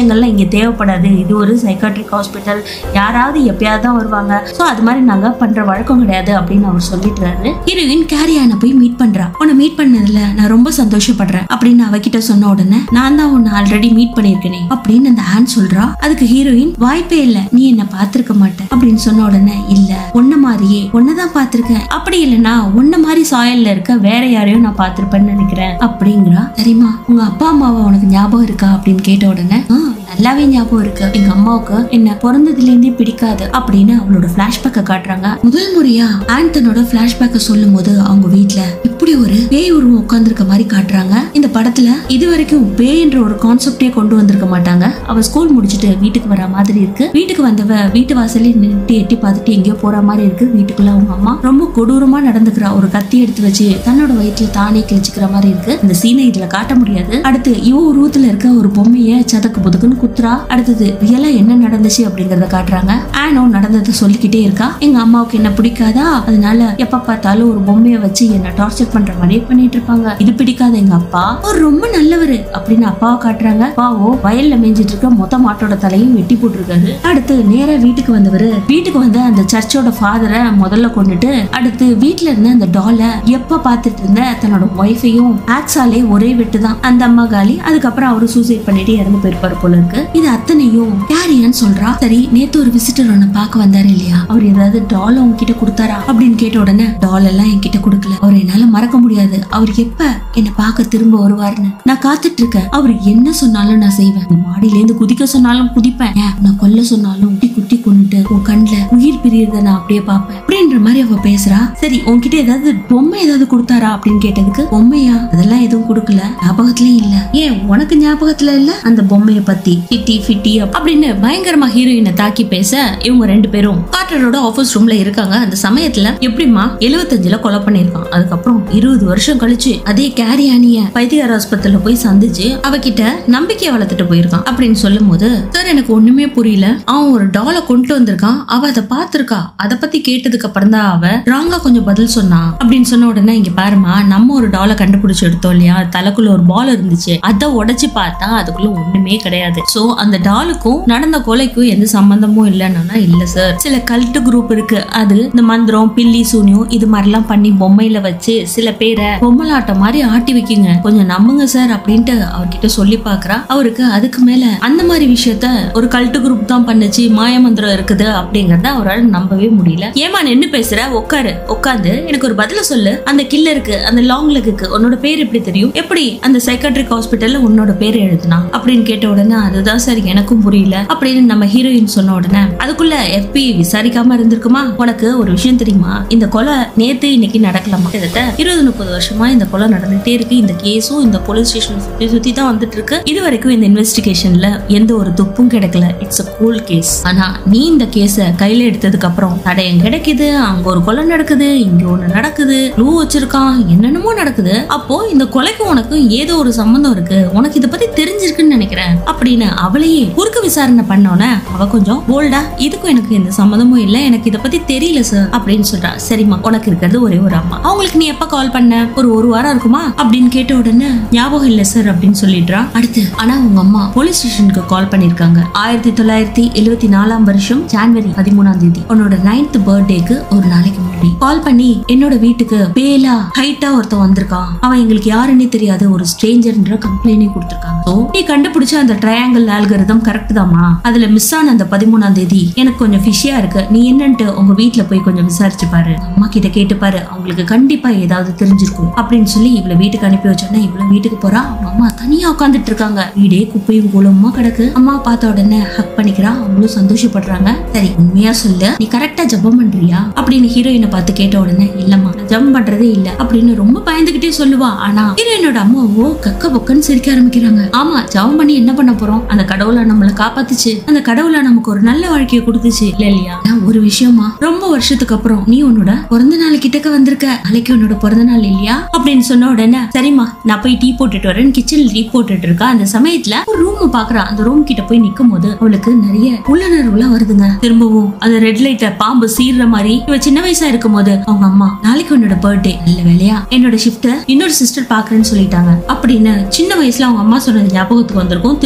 தேவைப்படாது இது ஒரு சைக்காட்ரிக் ஹாஸ்பிட்டல் யாராவது எப்பயாவது தான் வருவாங்க ஸோ அது மாதிரி நாங்க பண்ற வழக்கம் கிடையாது அப்படின்னு அவர் சொல்லிட்டுறாரு ஹீரோயின் கேரியான போய் மீட் பண்றா உன்னை மீட் பண்ணதுல நான் ரொம்ப சந்தோஷப்படுறேன் அப்படின்னு அவகிட்ட சொன்ன உடனே நான் தான் உன்னை ஆல்ரெடி மீட் பண்ணிருக்கேனே அப்படின்னு அந்த ஆன் சொல்றா அதுக்கு ஹீரோயின் வாய்ப்பே இல்ல நீ என்ன பார்த்திருக்க மாட்ட அப்படின்னு சொன்ன உடனே இல்ல உன்ன மாதிரியே உன்னதான் பார்த்திருக்கேன் அப்படி இல்லைன்னா உன்ன மாதிரி சாயல்ல இருக்க வேற யாரையும் நான் பார்த்திருப்பேன்னு நினைக்கிறேன் அப்படிங்கிறா சரிம்மா உங்க அப்பா அம்மாவை உனக்கு ஞாபகம் இருக்கா அப்படின்னு கேட்ட உடனே "ஆ, நல்லாவே ஞாபகம் இருக்கு எங்க அம்மாவுக்கு என்ன பிறந்ததுல இருந்தே பிடிக்காது அப்படின்னு அவளோட பிளாஷ்பேக்க காட்டுறாங்க முதல் முறையா ஆன் தன்னோட பிளாஷ்பேக்க சொல்லும் போது அவங்க வீட்ல இப்படி ஒரு பேய் உருவம் உட்கார்ந்திருக்க மாதிரி காட்டுறாங்க இந்த படத்துல இது வரைக்கும் பேய்ன்ற ஒரு கான்செப்டே கொண்டு வந்திருக்க மாட்டாங்க அவ ஸ்கூல் முடிச்சுட்டு வீட்டுக்கு வர மாதிரி இருக்கு வீட்டுக்கு வந்தவ வீட்டு வாசல்ல நின்னுட்டு எட்டி பார்த்துட்டு எங்கேயோ போற மாதிரி இருக்கு வீட்டுக்குள்ள அவங்க அம்மா ரொம்ப கொடூரமா நடந்துக்கிறா ஒரு கத்தி எடுத்து வச்சு தன்னோட வயிற்றுல தானே கிழிச்சுக்கிற மாதிரி இருக்கு இந்த சீனை இதுல காட்ட முடியாது அடுத்து இவ உருவத்துல இருக்க ஒரு பொம்மைய சதக்கு புதுக்குன்னு குத்துறா அடுத்தது ரியலா என்ன நடந்துச்சு அப்படிங்கறத காட்டுறாங்க ஆனோ நடந்ததை சொல்லிக்கிட்டே இருக்கா எங்க அம்மாவுக்கு என்ன பிடிக்காதா அதனால எப்ப பார்த்தாலும் ஒரு பொம்மைய வச்சு என்ன டார்ச்சர் பண்ற மாதிரியே பண்ணிட்டு இருப்பாங்க இது பிடிக்காத எங்க அப்பா அவர் ரொம்ப நல்லவரு அப்படின்னு அப்பாவை காட்டுறாங்க அப்பாவோ வயல்ல மேய்ஞ்சிட்டு இருக்க மொத்த மாட்டோட தலையும் வெட்டி போட்டிருக்காரு அடுத்து நேரா வீட்டுக்கு வந்தவரு வீட்டுக்கு வந்த அந்த சர்ச்சோட ஃபாதரை முதல்ல கொண்டுட்டு அடுத்து வீட்ல இருந்த அந்த டாலை எப்ப பார்த்துட்டு இருந்த தன்னோட ஒய்ஃபையும் ஆக்ஸாலே ஒரே வெட்டு தான் அந்த அம்மா காலி அதுக்கப்புறம் அவரு சூசைட் பண்ணிட்டு இறந்து போயிருப்பாரு போல இருக்கு இது அத்தனையும் கேரியான்னு சொல்றா சரி நேத்து ஒரு விசிட்டர் உன்னை பார்க்க வந்தாரு இல்லையா அவர் ஏதாவது டால் உங்ககிட்ட கொடுத்தாரா அப்படின்னு கேட்ட உடனே டால் எல்லாம் என்கிட்ட கொடுக்கல அவர் என்னால மறக்க முடியாது அவர் எப்ப என்ன பார்க்க திரும்ப வருவாருன்னு நான் காத்துட்டு இருக்கேன் அவர் என்ன சொன்னாலும் நான் செய்வேன் நீ மாடியில இருந்து குதிக்க சொன்னாலும் குதிப்பேன் ஏன் நான் கொல்ல சொன்னாலும் குட்டி குட்டி கொண்டுட்டு உன் கண்ணுல உயிர் பிரியறத நான் அப்படியே பார்ப்பேன் அப்படின்ற மாதிரி அவ பேசுறா சரி உன்கிட்ட ஏதாவது பொம்மை ஏதாவது கொடுத்தாரா அப்படின்னு கேட்டதுக்கு பொம்மையா அதெல்லாம் எதுவும் கொடுக்கல ஞாபகத்திலே இல்ல ஏன் உனக்கு ஞாபகத்துல இல்ல அந்த பொம்மைய பத்தி ஃபிட்டி ஃபிட்டி அப்படின்னு பயங்கரமா ஹீரோயினை தாக்கி பேச இவங்க ரெண்டு பேரும் கார்ட்டரோட ஆபீஸ் ரூம்ல இருக்காங்க அந்த சமயத்துல எப்படிமா எழுவத்தஞ்சுல கொலை பண்ணிருக்கான் அதுக்கப்புறம் இருபது வருஷம் கழிச்சு அதே கேரியானிய பைத்தியார் ஆஸ்பத்திரியில போய் சந்திச்சு அவகிட்ட நம்பிக்கையை வளர்த்துட்டு போயிருக்கான் அப்படின்னு சொல்லும் போது சார் எனக்கு ஒண்ணுமே புரியல அவன் ஒரு டாலை கொண்டு வந்திருக்கான் அவ அதை பார்த்திருக்கா அதை பத்தி கேட்டதுக்கு அப்புறம் தான் அவ ராங்கா கொஞ்சம் பதில் சொன்னா அப்படின்னு சொன்ன உடனே இங்க பாருமா நம்ம ஒரு டாலை கண்டுபிடிச்சு எடுத்தோம் இல்லையா தலைக்குள்ள ஒரு பால் இருந்துச்சு அதை உடைச்சு பார்த்தா அதுக்குள்ள ஒண்ணுமே கிடையாது சோ அந்த டாலுக்கும் நடந்த கொலைக்கும் எந்த சம்பந்தமும் இல்லைன்னா இல்ல சார் சில கல்ட்டு குரூப் இருக்கு அது இந்த மந்திரம் பில்லி சூனியம் இது மாதிரிலாம் பண்ணி பொம்மையில வச்சு சில பேரை பொம்மலாட்டம் மாதிரி ஆட்டி வைக்குங்க கொஞ்சம் நம்புங்க சார் அப்படின்ட்டு அவர்கிட்ட சொல்லி பாக்குறா அவருக்கு அதுக்கு மேல அந்த மாதிரி விஷயத்த ஒரு கல்ட்டு குரூப் தான் பண்ணுச்சு மாய மந்திரம் இருக்குது அப்படிங்கறத அவரால் நம்பவே முடியல ஏமா நின்னு பேசுற உட்காரு உட்காந்து எனக்கு ஒரு பதில சொல்லு அந்த கில்லருக்கு அந்த லாங் லெக்குக்கு உன்னோட பேர் எப்படி தெரியும் எப்படி அந்த சைக்காட்ரிக் ஹாஸ்பிட்டல்ல உன்னோட பேர் எழுதுனா அப்படின்னு கேட்ட உடனே அதுதான் சார் எனக்கும் புரியல அப்படின்னு நம்ம ஹீரோயின் சொன்ன உடனே அதுக்குள்ள எஃபி விசாரிக்காம இருந்திருக்குமா உனக்கு ஒரு விஷயம் தெரியுமா இந்த கொலை நேத்து இன்னைக்கு நடக்கலாமா கிட்டத்தட்ட இருபது முப்பது வருஷமா இந்த கொலை நடந்துட்டே இருக்கு இந்த கேஸும் இந்த போலீஸ் ஸ்டேஷன் சுத்தி சுத்தி தான் வந்துட்டு இருக்கு இது வரைக்கும் இந்த இன்வெஸ்டிகேஷன்ல எந்த ஒரு துப்பும் கிடைக்கல இட்ஸ் அ கூல் கேஸ் ஆனா நீ இந்த கேஸ கையில எடுத்ததுக்கு அப்புறம் தடயம் கிடைக்குது அங்க ஒரு கொலை நடக்குது இங்க ஒண்ணு நடக்குது க்ளூ வச்சிருக்கான் என்னென்னமோ நடக்குது அப்போ இந்த கொலைக்கும் உனக்கு ஏதோ ஒரு சம்பந்தம் இருக்கு உனக்கு இத பத்தி தெரிஞ்சிருக்குன்னு நினைக்கிறேன் அப்படின்னு அவளையே குறுக்கு விசாரணை பண்ணோன்னே அவ கொஞ்சம் போல்டா இதுக்கும் எனக்கு எந்த சம்மந்தமும் இல்ல எனக்கு இத பத்தி தெரியல சார் அப்படின்னு சொல்றா சரிம்மா உனக்கு இருக்கிறது ஒரே ஒரு அம்மா அவங்களுக்கு நீ எப்ப கால் பண்ண ஒரு ஒரு வாரம் இருக்குமா அப்படின்னு கேட்ட உடனே ஞாபகம் இல்ல சார் அப்படின்னு சொல்லிடுறா அடுத்து ஆனா உங்க அம்மா போலீஸ் ஸ்டேஷனுக்கு கால் பண்ணிருக்காங்க ஆயிரத்தி தொள்ளாயிரத்தி எழுபத்தி நாலாம் வருஷம் ஜான்வரி பதிமூணாம் தேதி உன்னோட நைன்த் பர்த்டேக்கு ஒரு நாளைக்கு முன்னாடி கால் பண்ணி என்னோட வீட்டுக்கு பேலா ஹைட்டா ஒருத்தன் வந்திருக்கான் அவன் எங்களுக்கு யாருன்னே தெரியாது ஒரு ஸ்ட்ரேஞ்சர்ன்ற கம்ப்ளைண்டே கொடுத்திருக்காங்க So, நீ கண்டுபிடிச்ச அந்த ட்ரையாங்கிள் ஆல்கரிதம் கரெக்ட் தாமா அதுல மிஸ் ஆன அந்த பதிமூணாம் தேதி எனக்கு கொஞ்சம் ஃபிஷியா இருக்கு நீ என்னன்ட்டு உங்க வீட்ல போய் கொஞ்சம் விசாரிச்சு பாரு அம்மா கிட்ட கேட்டு பாரு அவங்களுக்கு கண்டிப்பா ஏதாவது தெரிஞ்சிருக்கும் அப்படின்னு சொல்லி இவள வீட்டுக்கு அனுப்பி வச்சோன்னா இவள வீட்டுக்கு போறா அவங்க அம்மா தனியா உட்காந்துட்டு இருக்காங்க வீடே குப்பையும் கூலமா கிடக்கு அம்மா பார்த்த உடனே ஹக் பண்ணிக்கிறா அவங்களும் சந்தோஷப்படுறாங்க சரி உண்மையா சொல்லு நீ கரெக்டா ஜெபம் பண்றியா அப்படின்னு ஹீரோயினை பார்த்து கேட்ட உடனே இல்லம்மா நான் ஜெபம் பண்றதே இல்ல அப்படின்னு ரொம்ப பயந்துகிட்டே சொல்லுவா ஆனா ஹீரோயினோட அம்மாவோ கக்க பொக்கன்னு சிரிக்க ஆரம்பிக்கிறாங்க ஆமா ஜெபம் பண்ணி என்ன பண்ண போறோம் அந்த கடவுளை நம்மள காப்பாத்துச்சு அந்த கடவுளை நமக்கு ஒரு நல்ல வாழ்க்கையை கொடுத்துச்சு இல்ல இல்லையா ஆனா ஒரு விஷயமா ரொம்ப வருஷத்துக்கு அப்புறம் நீ உன்னோட பிறந்த நாள் கிட்டக்க வந்திருக்க நாளைக்கு உன்னோட பிறந்த நாள் இல்லையா அப்படின்னு சொன்ன உடனே சரிம்மா நான் போய் டீ போட்டுட்டு வரேன் கிச்சன்ல டீ போட்டுட்டு இருக்கா அந்த சமயத்துல ஒரு ரூம் பாக்குறா அந்த ரூம் கிட்ட போய் நிக்கும் போது அவளுக்கு நிறைய உள்ளுணர்வுலாம் வருதுங்க திரும்பவும் அந்த ரெட் லைட்ட பாம்பு சீர்ற மாதிரி இவ சின்ன வயசா இருக்கும் போது அவங்க அம்மா நாளைக்கு உன்னோட பர்த்டே நல்ல வேலையா என்னோட ஷிஃப்ட் இன்னொரு சிஸ்டர் பாக்குறேன்னு சொல்லிட்டாங்க அப்படின்னு சின்ன வயசுல அவங்க அம்மா சொன்னது ஞாபகத்துக்கு வந்திருக்கும் திரும்பவும் உன்னை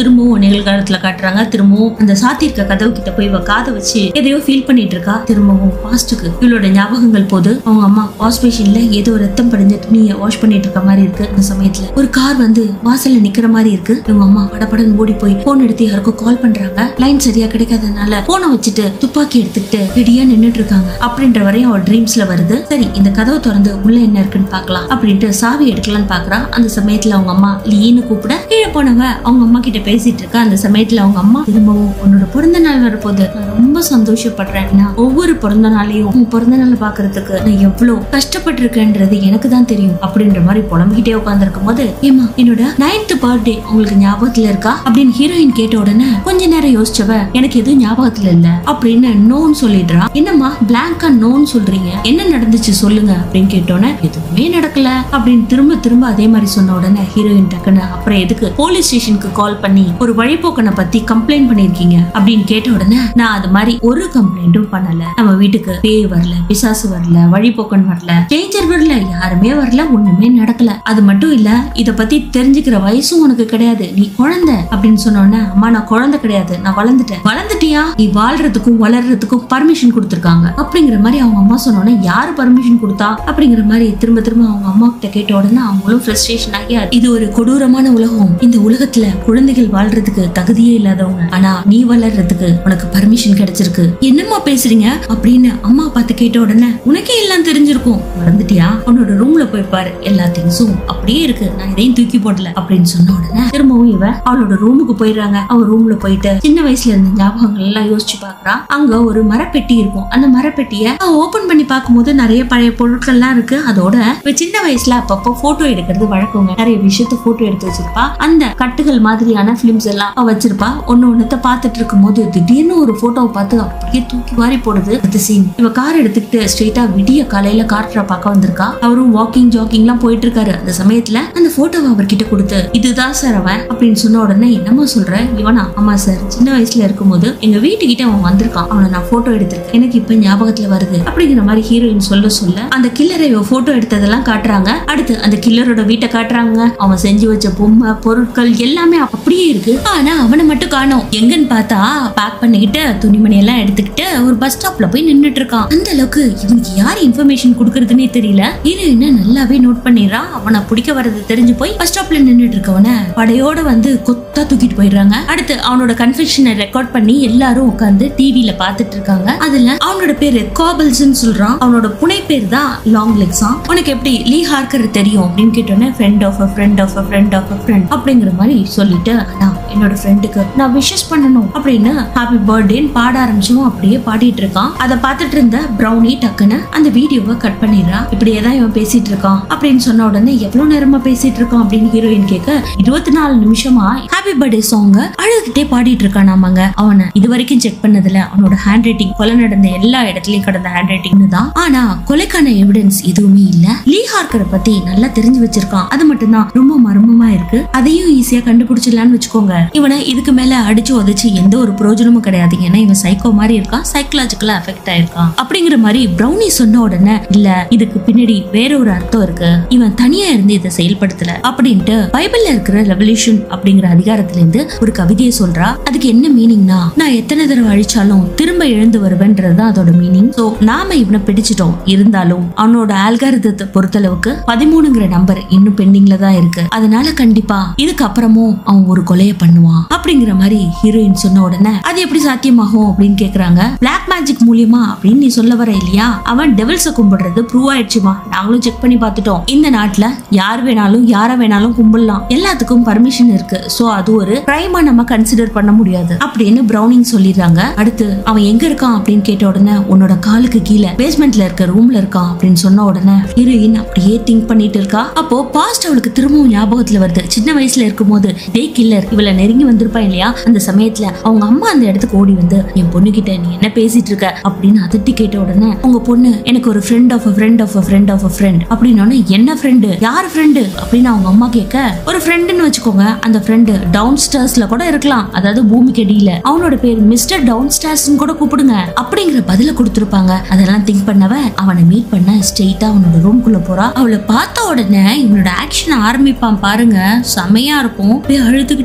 நிகழ்காலத்துல காட்டுறாங்க திரும்பவும் அந்த சாத்தியிருக்க கதவு கிட்ட போய் இவ காதை வச்சு எதையோ ஃபீல் பண்ணிட்டு இருக்கா திரும்பவும் பாஸ்ட்டுக்கு இவளோட ஞாபகங்கள் போது அவங்க அம்மா வாஷ் பேஷன்ல ஏதோ ரத்தம் படிஞ்ச துணியை வாஷ் பண்ணிட்டு இருக்க மாதிரி இருக்கு அந்த சமயத்துல ஒரு கார் வந்து வாசல்ல நிக்கிற மாதிரி இருக்கு இவங்க அம்மா படபடன்னு ஓடி போய் போன் எடுத்து யாருக்கும் கால் பண்றாங்க லைன் சரியா கிடைக்காதனால போனை வச்சுட்டு துப்பாக்கி எடுத்துக்கிட்டு ரெடியா நின்னுட்டு இருக்காங்க அப்படின்ற வரையும் அவள் ட்ரீம்ஸ்ல வருது சரி இந்த கதவை திறந்து உள்ள என்ன இருக்குன்னு பார்க்கலாம் அப்படின்ட்டு சாவி எடுக்கலாம்னு பாக்குறா அந்த சமயத்துல அவங்க அம்மா லீன்னு கூப்பிட கீழே போனவ அவங்க அம்மா கிட்ட பேசிட்டு இருக்கா அந்த சமயத்துல அவங்க அம்மா திரும்பவும் உன்னோட பிறந்த நாள் வரப்போகுது நான் ரொம்ப சந்தோஷப்படுறேன் நான் ஒவ்வொரு பிறந்த நாளையும் உன் பிறந்த நாள் பாக்குறதுக்கு நான் எவ்வளவு கஷ்டப்பட்டிருக்கேன்றது எனக்கு தான் தெரியும் அப்படின்ற மாதிரி புலம்பிக்கிட்டே உட்காந்துருக்கும் போது ஏமா என்னோட நைன்த் பர்த்டே உங்களுக்கு ஞாபகத்துல இருக்கா அப்படின்னு ஹீரோயின் கேட்ட உடனே கொஞ்ச நேரம் யோசிச்சவ எனக்கு எதுவும் ஞாபகத்துல இல்ல அப்படின்னு நோன்னு சொல்லிடுறா என்னம்மா பிளாங்கா நோன்னு சொல்றீங்க என்ன நடந்துச்சு சொல்லுங்க அப்படின்னு கேட்டோன்னே எதுவுமே நடக்கல அப்படின்னு திரும்ப திரும்ப அதே மாதிரி சொன்ன உடனே ஹீரோயின் டக்குன்னு அப்புறம் எதுக்கு போலீஸ் ஸ்டேஷனுக்கு கால் பண்ணி ஒரு வழிபோக்கனை பத்தி கம்ப்ளைண்ட் பண்ணிருக்கீங்க அப்படின்னு கேட்ட உடனே நான் அது மாதிரி ஒரு கம்ப்ளைண்ட்டும் பண்ணல நம்ம வீட்டுக்கு பேய் வரல பிசாசு வரல வழிபோக்கன் வரல ஸ்ட்ரேஞ்சர் வரல யாருமே வரல ஒண்ணுமே நடக்கல அது மட்டும் இல்ல இத பத்தி தெரிஞ்சுக்கிற வயசும் உனக்கு கிடையாது நீ குழந்தை அப்படின்னு சொன்ன உடனே அம்மா நான் குழந்தை கிடையாது நான் வளர்ந்துட்டேன் வளர்ந்துட்டியா நீ வாழ்றதுக்கும் வளர்றதுக்கும் பர்மிஷன் கொடுத்துருக்காங்க அப்படிங்கிற மாதிரி அவங்க அம்மா சொன்ன உடனே யாரு பர்மிஷன் கொடுத்தா அப்படிங்கிற மாதிரி திரும்ப திரும்ப அவங்க அம்மா கிட்ட கேட்ட உடனே அவங்களும் ஃப்ரஸ்ட்ரேஷன் ஆகி இது ஒரு கொடூரமான உலகம் இந்த உலகத்துல குழந்தைகள் வாழ்றதுக்கு தகுதியே இல்லாதவங்க ஆனா நீ வளர்றதுக்கு உனக்கு பர்மிஷன் கிடைச்சிருக்கு என்னம்மா பேசுறீங்க அப்படின்னு அம்மா பார்த்து கேட்ட உடனே உனக்கே எல்லாம் தெரிஞ்சிருக்கும் மறந்துட்டியா உன்னோட ரூம்ல போய் பாரு எல்லா திங்ஸும் அப்படியே இருக்கு நான் இதையும் தூக்கி போடல அப்படின்னு சொன்ன உடனே திரும்பவும் இவ அவளோட ரூமுக்கு போயிடுறாங்க அவ ரூம்ல போயிட்டு சின்ன வயசுல இருந்த ஞாபகங்கள் எல்லாம் யோசிச்சு பாக்குறா அங்க ஒரு மரப்பெட்டி இருக்கும் அந்த மரப்பெட்டிய அவ ஓபன் பண்ணி பார்க்கும்போது நிறைய பழைய பொருட்கள்லாம் இருக்கு அதோட இவ சின்ன வயசுல அப்பப்போ போட்டோ எடுக்கிறது வழக்கங்க நிறைய விஷயத்த போட்டோ எடுத்து வச்சிருப்பா அந்த கட்டுகள் மாதிரியான பிலிம்ஸ் எல்லாம் அவ வச்சிருப்பா ஒன்னு ஒன்னத்த பார்த்துட்டு இருக்கும்போது திடீர்னு ஒரு போட்டோவை பார்த்து அப்படியே தூக்கி வாரி போடுது அடுத்த சீன் இவ கார் எடுத்துக்கிட்டு ஸ்ட்ரெயிட்டா விடிய காலையில கார்டரை பார்க்க வந்திருக்கா அவரும் வாக்கிங் ஜாக்கிங்லாம் போயிட்டு இருக்காரு அந்த சமயத்துல அந்த போட்டோவை அவர்கிட்ட கொடுத்து இதுதான் சார் அவன் அப்படின்னு சொன்ன உடனே என்னம்மா சொல்ற இவனா ஆமா சார் சின்ன வயசுல இருக்கும்போது எங்க வீட்டுக்கிட்ட அவன் வந்திருக்கான் அவனை நான் போட்டோ எடுத்திருக்கேன் எனக்கு இப்ப ஞாபகத்துல வருது அப்படிங்கிற மாதிரி ஹீரோயின் சொல்ல சொல்ல அந்த கில்லரை இவ போட்டோ எடுத்ததெல்லாம் காட்டுறாங்க அடுத்து அந்த கில்லரோட வீட்டை காட்டுறாங்க அவன் செஞ்சு வச்ச பொம்மை பொருட்கள் எல்லாமே அப்படியே இருக்கு ஆனா அவனை மட்டும் காணோம் எங்கன்னு பார்த்தா பேக் பண்ணிக்கிட்டு துணிமணி எல்லாம் எடுத்துக்கிட்டு ஒரு பஸ் ஸ்டாப்ல போய் நின்னுட்டு இருக்கான் அந்த அளவுக்கு இவனுக்கு யார் இன்ஃபர்மேஷன் கொடுக்கறதுனே தெரியல ஹீரோயின் நல்லாவே நோட் பண்ணிடுறா அவனை பிடிக்க வர்றது தெரிஞ்சு போய் பஸ் ஸ்டாப்ல நின்னுட்டு இருக்கவன படையோட வந்து கொத்தா தூக்கிட்டு போயிடுறாங்க அடுத்து அவனோட கன்ஃபெஷனை ரெக்கார்ட் பண்ணி எல்லாரும் உட்காந்து டிவில பாத்துட்டு இருக்காங்க அதுல அவனோட பேரு காபல்ஸ் சொல்றான் அவனோட புனை பேர் தான் லாங் லெக்ஸா உனக்கு எப்படி லீ ஹார்க்கர் தெரியும் அப்படின்னு கேட்டோன்னே friend of a friend of a friend of a friend அப்படிங்கிற மாதிரி சொல்லிட்டு ஆனா என்னோட ஃப்ரெண்டுக்கு நான் விஷஸ் பண்ணணும் அப்படின்னு ஹாப்பி பர்த்டேன்னு பாட ஆரம்பிச்சும் அப்படியே பாடிட்டு இருக்கான் அதை பார்த்துட்டு இருந்த ப்ரௌனி டக்குன்னு அந்த வீடியோவை கட் பண்ணிடுறா இப்படியே தான் இவன் பேசிட்டு இருக்கான் அப்படின்னு சொன்ன உடனே எவ்வளவு நேரமா பேசிட்டு இருக்கான் அப்படின்னு ஹீரோயின் கேட்க இருபத்தி நாலு நிமிஷமா ஹாப்பி பர்த்டே சாங் அழுதுகிட்டே பாடிட்டு இருக்கான் ஆமாங்க அவனை இது வரைக்கும் செக் பண்ணதுல அவனோட ஹேண்ட் ரைட்டிங் கொலை நடந்த எல்லா இடத்துலயும் கடந்த ஹேண்ட் ரைட்டிங்னு தான் ஆனா கொலைக்கான எவிடன்ஸ் எதுவுமே இல்ல லீ ஹார்க்கரை பத்தி நல்லா தெரிஞ்சு வச்சிருக்கான் அது மட்டும்தான் ரொம்ப மர்மமா இருக்கு அதையும் ஈஸியா கண்டுபிடிச்சிடலாம்னு வச்சுக்கோங்க இவனை இதுக்கு மேல அடிச்சு உதச்சு எந்த ஒரு பிரயோஜனமும் கிடையாது ஏன்னா இவன் சைக்கோ மாதிரி இருக்கான் சைக்கலாஜிக்கலா அஃபெக்ட் ஆயிருக்கான் அப்படிங்கிற மாதிரி ப்ரௌனி சொன்ன உடனே இல்ல இதுக்கு பின்னாடி வேற ஒரு அர்த்தம் இருக்கு இவன் தனியா இருந்து இதை செயல்படுத்தல அப்படின்ட்டு பைபிள்ல இருக்கிற ரெவல்யூஷன் அப்படிங்கிற அதிகாரத்துல இருந்து ஒரு கவிதையை சொல்றா அதுக்கு என்ன மீனிங்னா நான் எத்தனை தடவை அழிச்சாலும் திரும்ப எழுந்து வருவேன்றது தான் அதோட மீனிங் சோ நாம இவனை பிடிச்சிட்டோம் இருந்தாலும் அவனோட ஆல்காரதத்தை பொறுத்தளவுக்கு பதிமூணுங்கிற நம்பர் இன்னும் பெண்டிங்ல தான் இருக்கு அதனால கண்டிப்பா இதுக்கப்புறமும் அவன் ஒரு கொலைய பண்ணுவான் அப்படிங்கிற மாதிரி ஹீரோயின் சொன்ன உடனே அது எப்படி சாத்தியமாகும் அப்படின்னு கேக்குறாங்க பிளாக் மேஜிக் மூலியமா அப்படின்னு நீ சொல்ல வர இல்லையா அவன் டெவில்ஸ கும்பிடுறது ப்ரூவ் ஆயிடுச்சுமா நாங்களும் செக் பண்ணி பார்த்துட்டோம் இந்த நாட்டுல யார் வேணாலும் யார வேணாலும் கும்பிடலாம் எல்லாத்துக்கும் பர்மிஷன் இருக்கு சோ அது ஒரு கிரைமா நம்ம கன்சிடர் பண்ண முடியாது அப்படின்னு ப்ரௌனிங் சொல்லிடுறாங்க அடுத்து அவன் எங்க இருக்கான் அப்படின்னு கேட்ட உடனே உன்னோட காலுக்கு கீழே பேஸ்மெண்ட்ல இருக்க ரூம்ல இருக்கான் அப்படின்னு சொன்ன உடனே ஹீரோயின் அப்படியே திங்க் பண்ணிட்டு இருக்கா அப்போ பாஸ்ட் அவளுக்கு திரும்பவும் ஞாபகத்துல வருது சின்ன வயசுல இருக்கும்போது டே கில்லர் இவள நெருங்கி வந்திருப்பா இல்லையா அந்த சமயத்துல அவங்க அம்மா அந்த இடத்துக்கு ஓடி வந்து என் பொண்ணு கிட்ட நீ என்ன பேசிட்டு இருக்க அப்படின்னு அதட்டி கேட்ட உடனே உங்க பொண்ணு எனக்கு ஒரு friend of friend of friend of friend அப்படின்னு என்ன ஃப்ரெண்டு யார் ஃப்ரெண்டு அப்படின்னு அவங்க அம்மா கேட்க ஒரு ஃப்ரெண்டுன்னு வச்சுக்கோங்க அந்த ஃப்ரெண்டு டவுன் ஸ்டார்ஸ்ல கூட இருக்கலாம் அதாவது பூமிக்கு அடியில அவனோட பேர் மிஸ்டர் டவுன் ஸ்டார்ஸ் கூட கூப்பிடுங்க அப்படிங்கிற பதில கொடுத்திருப்பாங்க அதெல்லாம் திங்க் பண்ணவ அவனை மீட் பண்ண ஸ்ட்ரெயிட்டா அவனோட ரூம்குள்ள போறா அவளை பார்த்த உடனே இவனோட ஆக்ஷன் ஆரம்பிப்பான் பாருங்க செமையா இருக்கும் அப்படியே அழுதுகிட்டு வா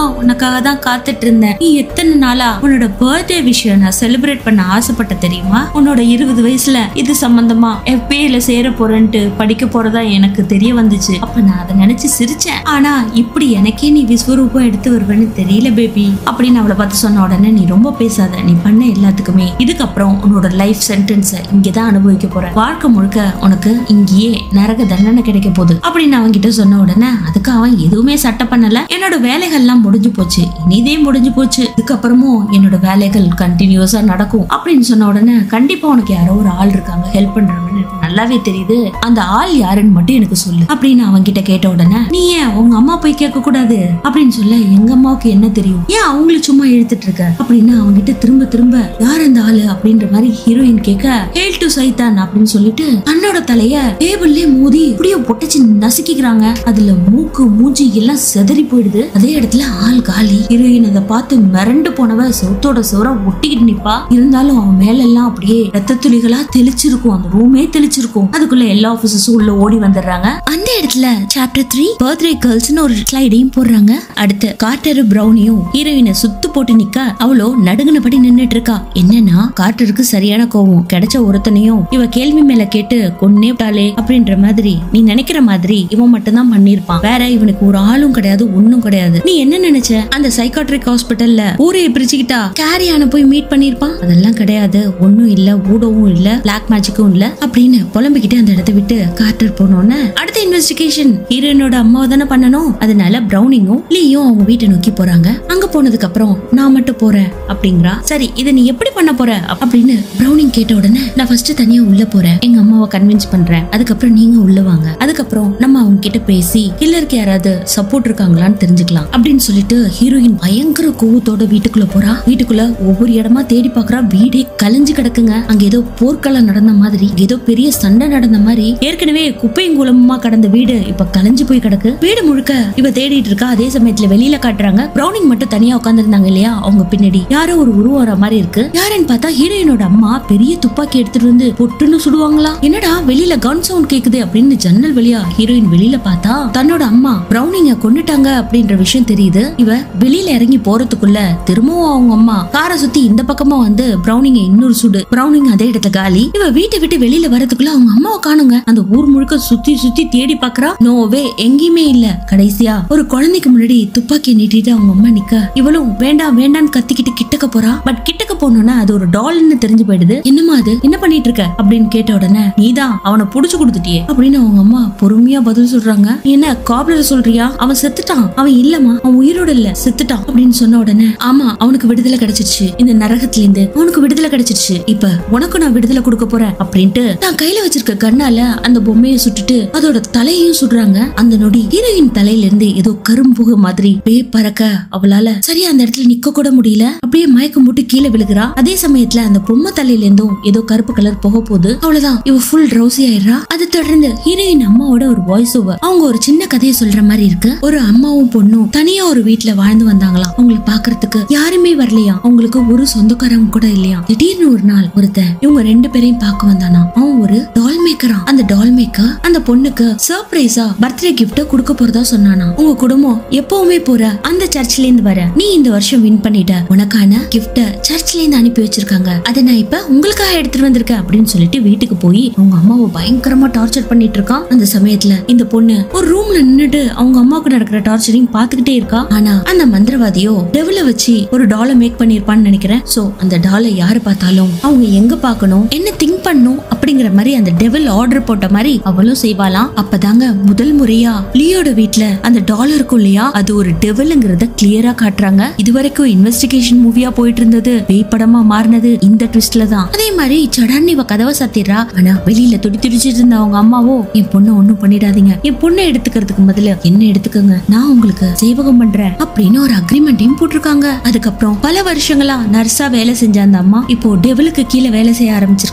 உனக்காக தான் காத்துட்டு இருந்தேன் நீ எத்தனை நாளா உன்னோட பர்த்டே விஷயம் நான் செலிப்ரேட் பண்ண ஆசைப்பட்ட தெரியுமா உன்னோட இருபது வயசுல இது சம்பந்தமா எஃபிஐல சேர போறேன்ட்டு படிக்க போறதா எனக்கு தெரிய வந்துச்சு அப்ப நான் அதை நினைச்சு சிரிச்சேன் ஆனா இப்படி எனக்கே நீ விஸ்வரூபம் எடுத்து வருவேன்னு தெரியல பேபி அப்படின்னு அவளை பார்த்து சொன்ன உடனே நீ ரொம்ப பேசாத நீ பண்ண எல்லாத்துக்குமே இதுக்கப்புறம் உன்னோட லைஃப் சென்டென்ஸ இங்கதான் அனுபவிக்க போற வாழ்க்கை முழுக்க உனக்கு இங்கேயே நரக தண்டனை கிடைக்க போகுது அப்படின்னு அவன் கிட்ட சொன்ன உடனே அதுக்கு அவன் எதுவுமே சட்டை பண்ணல என்னோட வேலைகள்லாம் முடிஞ்சு போச்சு இனிதே முடிஞ்சு போச்சு இதுக்கப்புறமும் என்னோட வேலைகள் கண்டினியூஸா நடக்கும் அப்படின்னு சொன்ன உடனே கண்டிப்பா உனக்கு யாரோ ஒரு ஆள் இருக்காங்க ஹெல்ப் பண்றவங்க எனக்கு நல்லாவே தெரியுது அந்த ஆள் யாருன்னு மட்டும் எனக்கு சொல்லு அப்படின்னு அவன் கிட்ட கேட்ட உடனே நீ ஏன் உங்க அம்மா போய் கேட்க கூடாது அப்படின்னு சொல்ல எங்க அம்மாவுக்கு என்ன தெரியும் ஏன் அவங்கள சும்மா இழுத்துட்டு இருக்க அப்படின்னு அவங்க கிட்ட திரும்ப திரும்ப யார் அந்த ஆளு அப்படின்ற மாதிரி ஹீரோயின் கேட்க ஹேல் டு சைத்தான் அப்படின்னு சொல்லிட்டு தன்னோட தலைய டேபிள்லயே மோதி அப்படியே பொட்டச்சு நசுக்கிக்கிறாங்க அதுல மூக்கு மூஞ்சி எல்லாம் செதறி போயிடுது அதே இடத்துல ஆள் காலி ஹீரோயின் அதை பார்த்து மிரண்டு போனவ சவுத்தோட சோற ஒட்டிக்கிட்டு நிப்பா இருந்தாலும் அவன் மேல எல்லாம் அப்படியே ரத்த துளிகளா தெளிச்சிருக்கும் அந்த ரூமே தெளிச்சிருக்கும் அதுக்குள்ள எல்லா ஆபீசர்ஸும் உள்ள ஓடி வந்துடுறாங்க அந்த இடத்துல சாப்டர் த்ரீ பர்த்டே கேர்ள்ஸ்னு ஒரு ஸ்லைடையும் போடுறாங்க அடுத்து கார்டர் பிரவுனியும் ஹீரோயினை சுத்து போட்டு நிக்க அவளோ நடுங்கினபடி நின்னுட்டு இருக்கா என்னன்னா கார்டருக்கு சரியான கோவம் கிடைச்ச ஒருத்தனையும் இவ கேள்வி மேல கேட்டு கொன்னே விட்டாளே அப்படின்ற மாதிரி நீ நினைக்கிற மாதிரி இவன் மட்டும்தான் பண்ணிருப்பான் வேற இவனுக்கு ஒரு ஆளும் கிடையாது ஒண்ணும் கிடையாது நீ என்ன நினைச்ச அந்த சைக்காட்ரிக் ஹாஸ்பிட்டல்ல ஊரைய பிரிச்சுக்கிட்டா கேரியான போய் மீட் பண்ணிருப்பான் அதெல்லாம் கிடையாது ஒண்ணும் இல்ல ஊடவும் இல்ல பிளாக் மேஜிக்கும் இல்ல அப்படின்னு புலம்பிக்கிட்டு அந்த இடத்தை விட்டு கார்டர் போனோன்னு அடுத்த இன்வெஸ்டிகேஷன் ஹீரோயினோட அம்மாவை தானே பண்ணணும் அதனால பிரவுனிங்கும் லீயும் அவங்க வீட்டை நோக்கி போறாங்க அங்க போனதுக்கு அப்புறம் நான் மட்டும் போறேன் அப்படிங்கிறா சரி இதை நீ எப்படி பண்ண போற அப்படின்னு பிரவுனிங் கேட்ட உடனே நான் ஃபர்ஸ்ட் தனியா உள்ள போறேன் எங்க அம்மாவை கன்வின்ஸ் பண்றேன் அதுக்கப்புறம் நீங்க உள்ள வாங்க அதுக்கப்புறம் நம்ம அவங்க கிட்ட பேசி கில்லருக்கு யாராவது சப்போர்ட் இருக்காங்களான்னு தெரிஞ்சுக்கலாம் அப்படின்னு சொல்லிட்டு ஹீரோயின் பயங்கர கோவத்தோட வீட்டுக்குள்ள போறா வீட்டுக்குள்ள ஒவ்வொரு இடமா தேடி பாக்குறா வீடே கலைஞ்சு கிடக்குங்க அங்க ஏதோ போர்க்களம் நடந்த மாதிரி இங்க ஏதோ பெரிய சண்டை நடந்த மாதிரி ஏற்கனவே குப்பையும் குளமுமா கடந்த வீடு இப்ப கலைஞ்சு போய் கிடக்கு வீடு முழுக்க இவ தேடிட்டு இருக்கா அதே சமயத்துல வெளியில காட்டுறாங்க பிரவுனிங் மட்டும் தனியா உட்காந்துருந்தாங்க இல்லையா அவங்க பின்னாடி யாரோ ஒரு உருவம் வர மாதிரி இருக்கு யாருன்னு பார்த்தா ஹீரோயினோட அம்மா பெரிய துப்பாக்கி எடுத்துட்டு வந்து பொட்டுன்னு சுடுவாங்களா என்னடா வெளியில கன் சவுண்ட் கேக்குது அப்படின்னு ஜன்னல் வழியா ஹீரோயின் வெளியில பார்த்தா தன்னோட அம்மா பிரவுனிங்க கொன்னுட்டாங்க அப்படின்ற விஷயம் தெரியுது இவ வெளியில இறங்கி போறதுக்குள்ள திரும்பவும் அவங்க அம்மா காரை சுத்தி இந்த பக்கமா வந்து பிரவுனிங்க இன்னொரு சுடு பிரவுனிங் அதே இடத்துல காலி இவ வீட்டை விட்டு வெளியில வரதுக்குள்ள அவங்க அம்மாவை காணுங்க அந்த ஊர் முழுக்க சுத்தி சுத்தி தேடி பாக்குறா நோவே எங்கேயுமே இல்ல கடைசியா ஒரு குழந்தைக்கு முன்னாடி துப்பாக்கியை நீட்டிட்டு அவங்க அம்மா நிக்க இவளும் வேண்டாம் வேண்டாம்னு கத்திக்கிட்டு கிட்டக்க போறா பட் கிட்டக்க போனோன்னா அது ஒரு டால்னு தெரிஞ்சு போயிடுது என்னம்மா அது என்ன பண்ணிட்டு இருக்க அப்படின்னு கேட்ட உடனே நீதான் அவனை புடிச்சு கொடுத்துட்டியே அப்படின்னு அவங்க அம்மா பொறுமையா பதில் சொல்றாங்க "நீ என்ன காப்லர் சொல்றியா அவன் செத்துட்டான் அவன் இல்லம்மா அவன் உயிரோட இல்ல செத்துட்டான் அப்படின்னு சொன்ன உடனே ஆமா அவனுக்கு விடுதலை கிடைச்சிருச்சு இந்த நரகத்துல இருந்து அவனுக்கு விடுதலை கிடைச்சிருச்சு இப்ப உனக்கு நான் விடுதலை கொடுக்க போறேன் அப்படின்ட்டு தான் கையில வச்சிருக்க கண்ணால அந்த பொம்மையை சுட்டுட்டு அதோட தலையையும் சுடுறாங்க அந்த நொடி ஹீரோயின் தலையில இருந்து ஏதோ கரும்புகை மாதிரி பே பறக்க அவளால சரியா அந்த இடத்துல நிக்க கூட முடியல அப்படியே மயக்கம் போட்டு கீழே விழுகிறா அதே சமயத்துல அந்த பொம்மை தலையில இருந்தும் ஏதோ கருப்பு கலர் போக போகுது அவ்வளவுதான் இவ ஃபுல் ட்ரௌசி ஆயிடுறா அதை தொடர்ந்து ஹீரோயின் அம்மாவோட ஒரு வாய்ஸ் ஓவர் அவங்க ஒரு சின்ன கதையை சொல்ற மாதிரி இருக்கு ஒரு அம்மாவும் பொண்ணும் தனியா ஒரு வீட்ல வாழ்ந்து வந்தாங்களாம் அவங்களை பாக்குறதுக்கு யாருமே வரலையா அவங்களுக்கு ஒரு சொந்தக்காரங்க கூட இல்லையா திடீர்னு ஒரு நாள் ஒருத்தன் இவங்க ரெண்டு பேரையும் பார்க்க வந்தானா அவன் ஒரு டால் மேக்கரா அந்த டால் மேக்கர் அந்த பொண்ணுக்கு சர்ப்ரைஸா பர்த்டே கிஃப்ட கொடுக்க போறதா சொன்னானா உங்க குடும்பம் எப்பவுமே போற அந்த சர்ச்ல இருந்து வர நீ இந்த வருஷம் வின் பண்ணிட்ட உனக்கான கிஃப்ட சர்ச்ல இருந்து அனுப்பி வச்சிருக்காங்க அதை நான் இப்ப உங்களுக்காக எடுத்துட்டு வந்திருக்கேன் அப்படின்னு சொல்லிட்டு வீட்டுக்கு போய் அவங்க அம்மாவை பயங்கரமா டார்ச்சர் பண்ணிட்டு இருக்கான் அந்த சமயத்துல இந்த பொண்ணு ஒரு ரூம்ல நின்னுட்டு அவங்க அம்மாவுக்கு நடக்கிற டார்ச்சரையும் பாத்துக்கிட்டே இருக்கா ஆனா அந்த மந்திரவாதியோ டெவில வச்சு ஒரு டாலை மேக் பண்ணிருப்பான்னு நினைக்கிறேன் சோ அந்த டாலை யாரு பார்த்தாலும் அவங்க எங்க பார்க்கணும் என்ன திங்க் பண்ணும் அப்படிங்கிற மாதிரி அந்த டெவில் ஆர்டர் போட்ட மாதிரி அவளும் செய்வாளாம் அப்பதாங்க முதல் முறையா லியோட வீட்ல அந்த டால் இருக்கும் இல்லையா அது ஒரு டெவில்ங்கிறத கிளியரா காட்டுறாங்க இதுவரைக்கும் இன்வெஸ்டிகேஷன் மூவியா போயிட்டு இருந்தது பேய் படமா மாறினது இந்த ட்விஸ்ட்ல தான் அதே மாதிரி சடான் இவ கதவை சாத்திடுறா ஆனா வெளியில துடி துடிச்சிட்டு இருந்த அவங்க அம்மாவோ என் பொண்ணை ஒண்ணும் பண்ணிடாதீங்க என் பொண்ணை எடுத்துக்கிறதுக்கு முதல்ல என்ன எடுத்துக்கோங்க நான் உங்களுக்கு சேவகம் பண்றேன் அப்படின்னு ஒரு அக்ரிமெண்ட்டையும் போட்டிருக்காங்க அதுக்கப்புறம் பல வருஷங்களா நர்ஸா வேலை செஞ்ச அந்த அம்மா இப்போ டெவிலுக்கு கீழே வேலை செய்ய ஆரம்பிச்சிருக்காங்க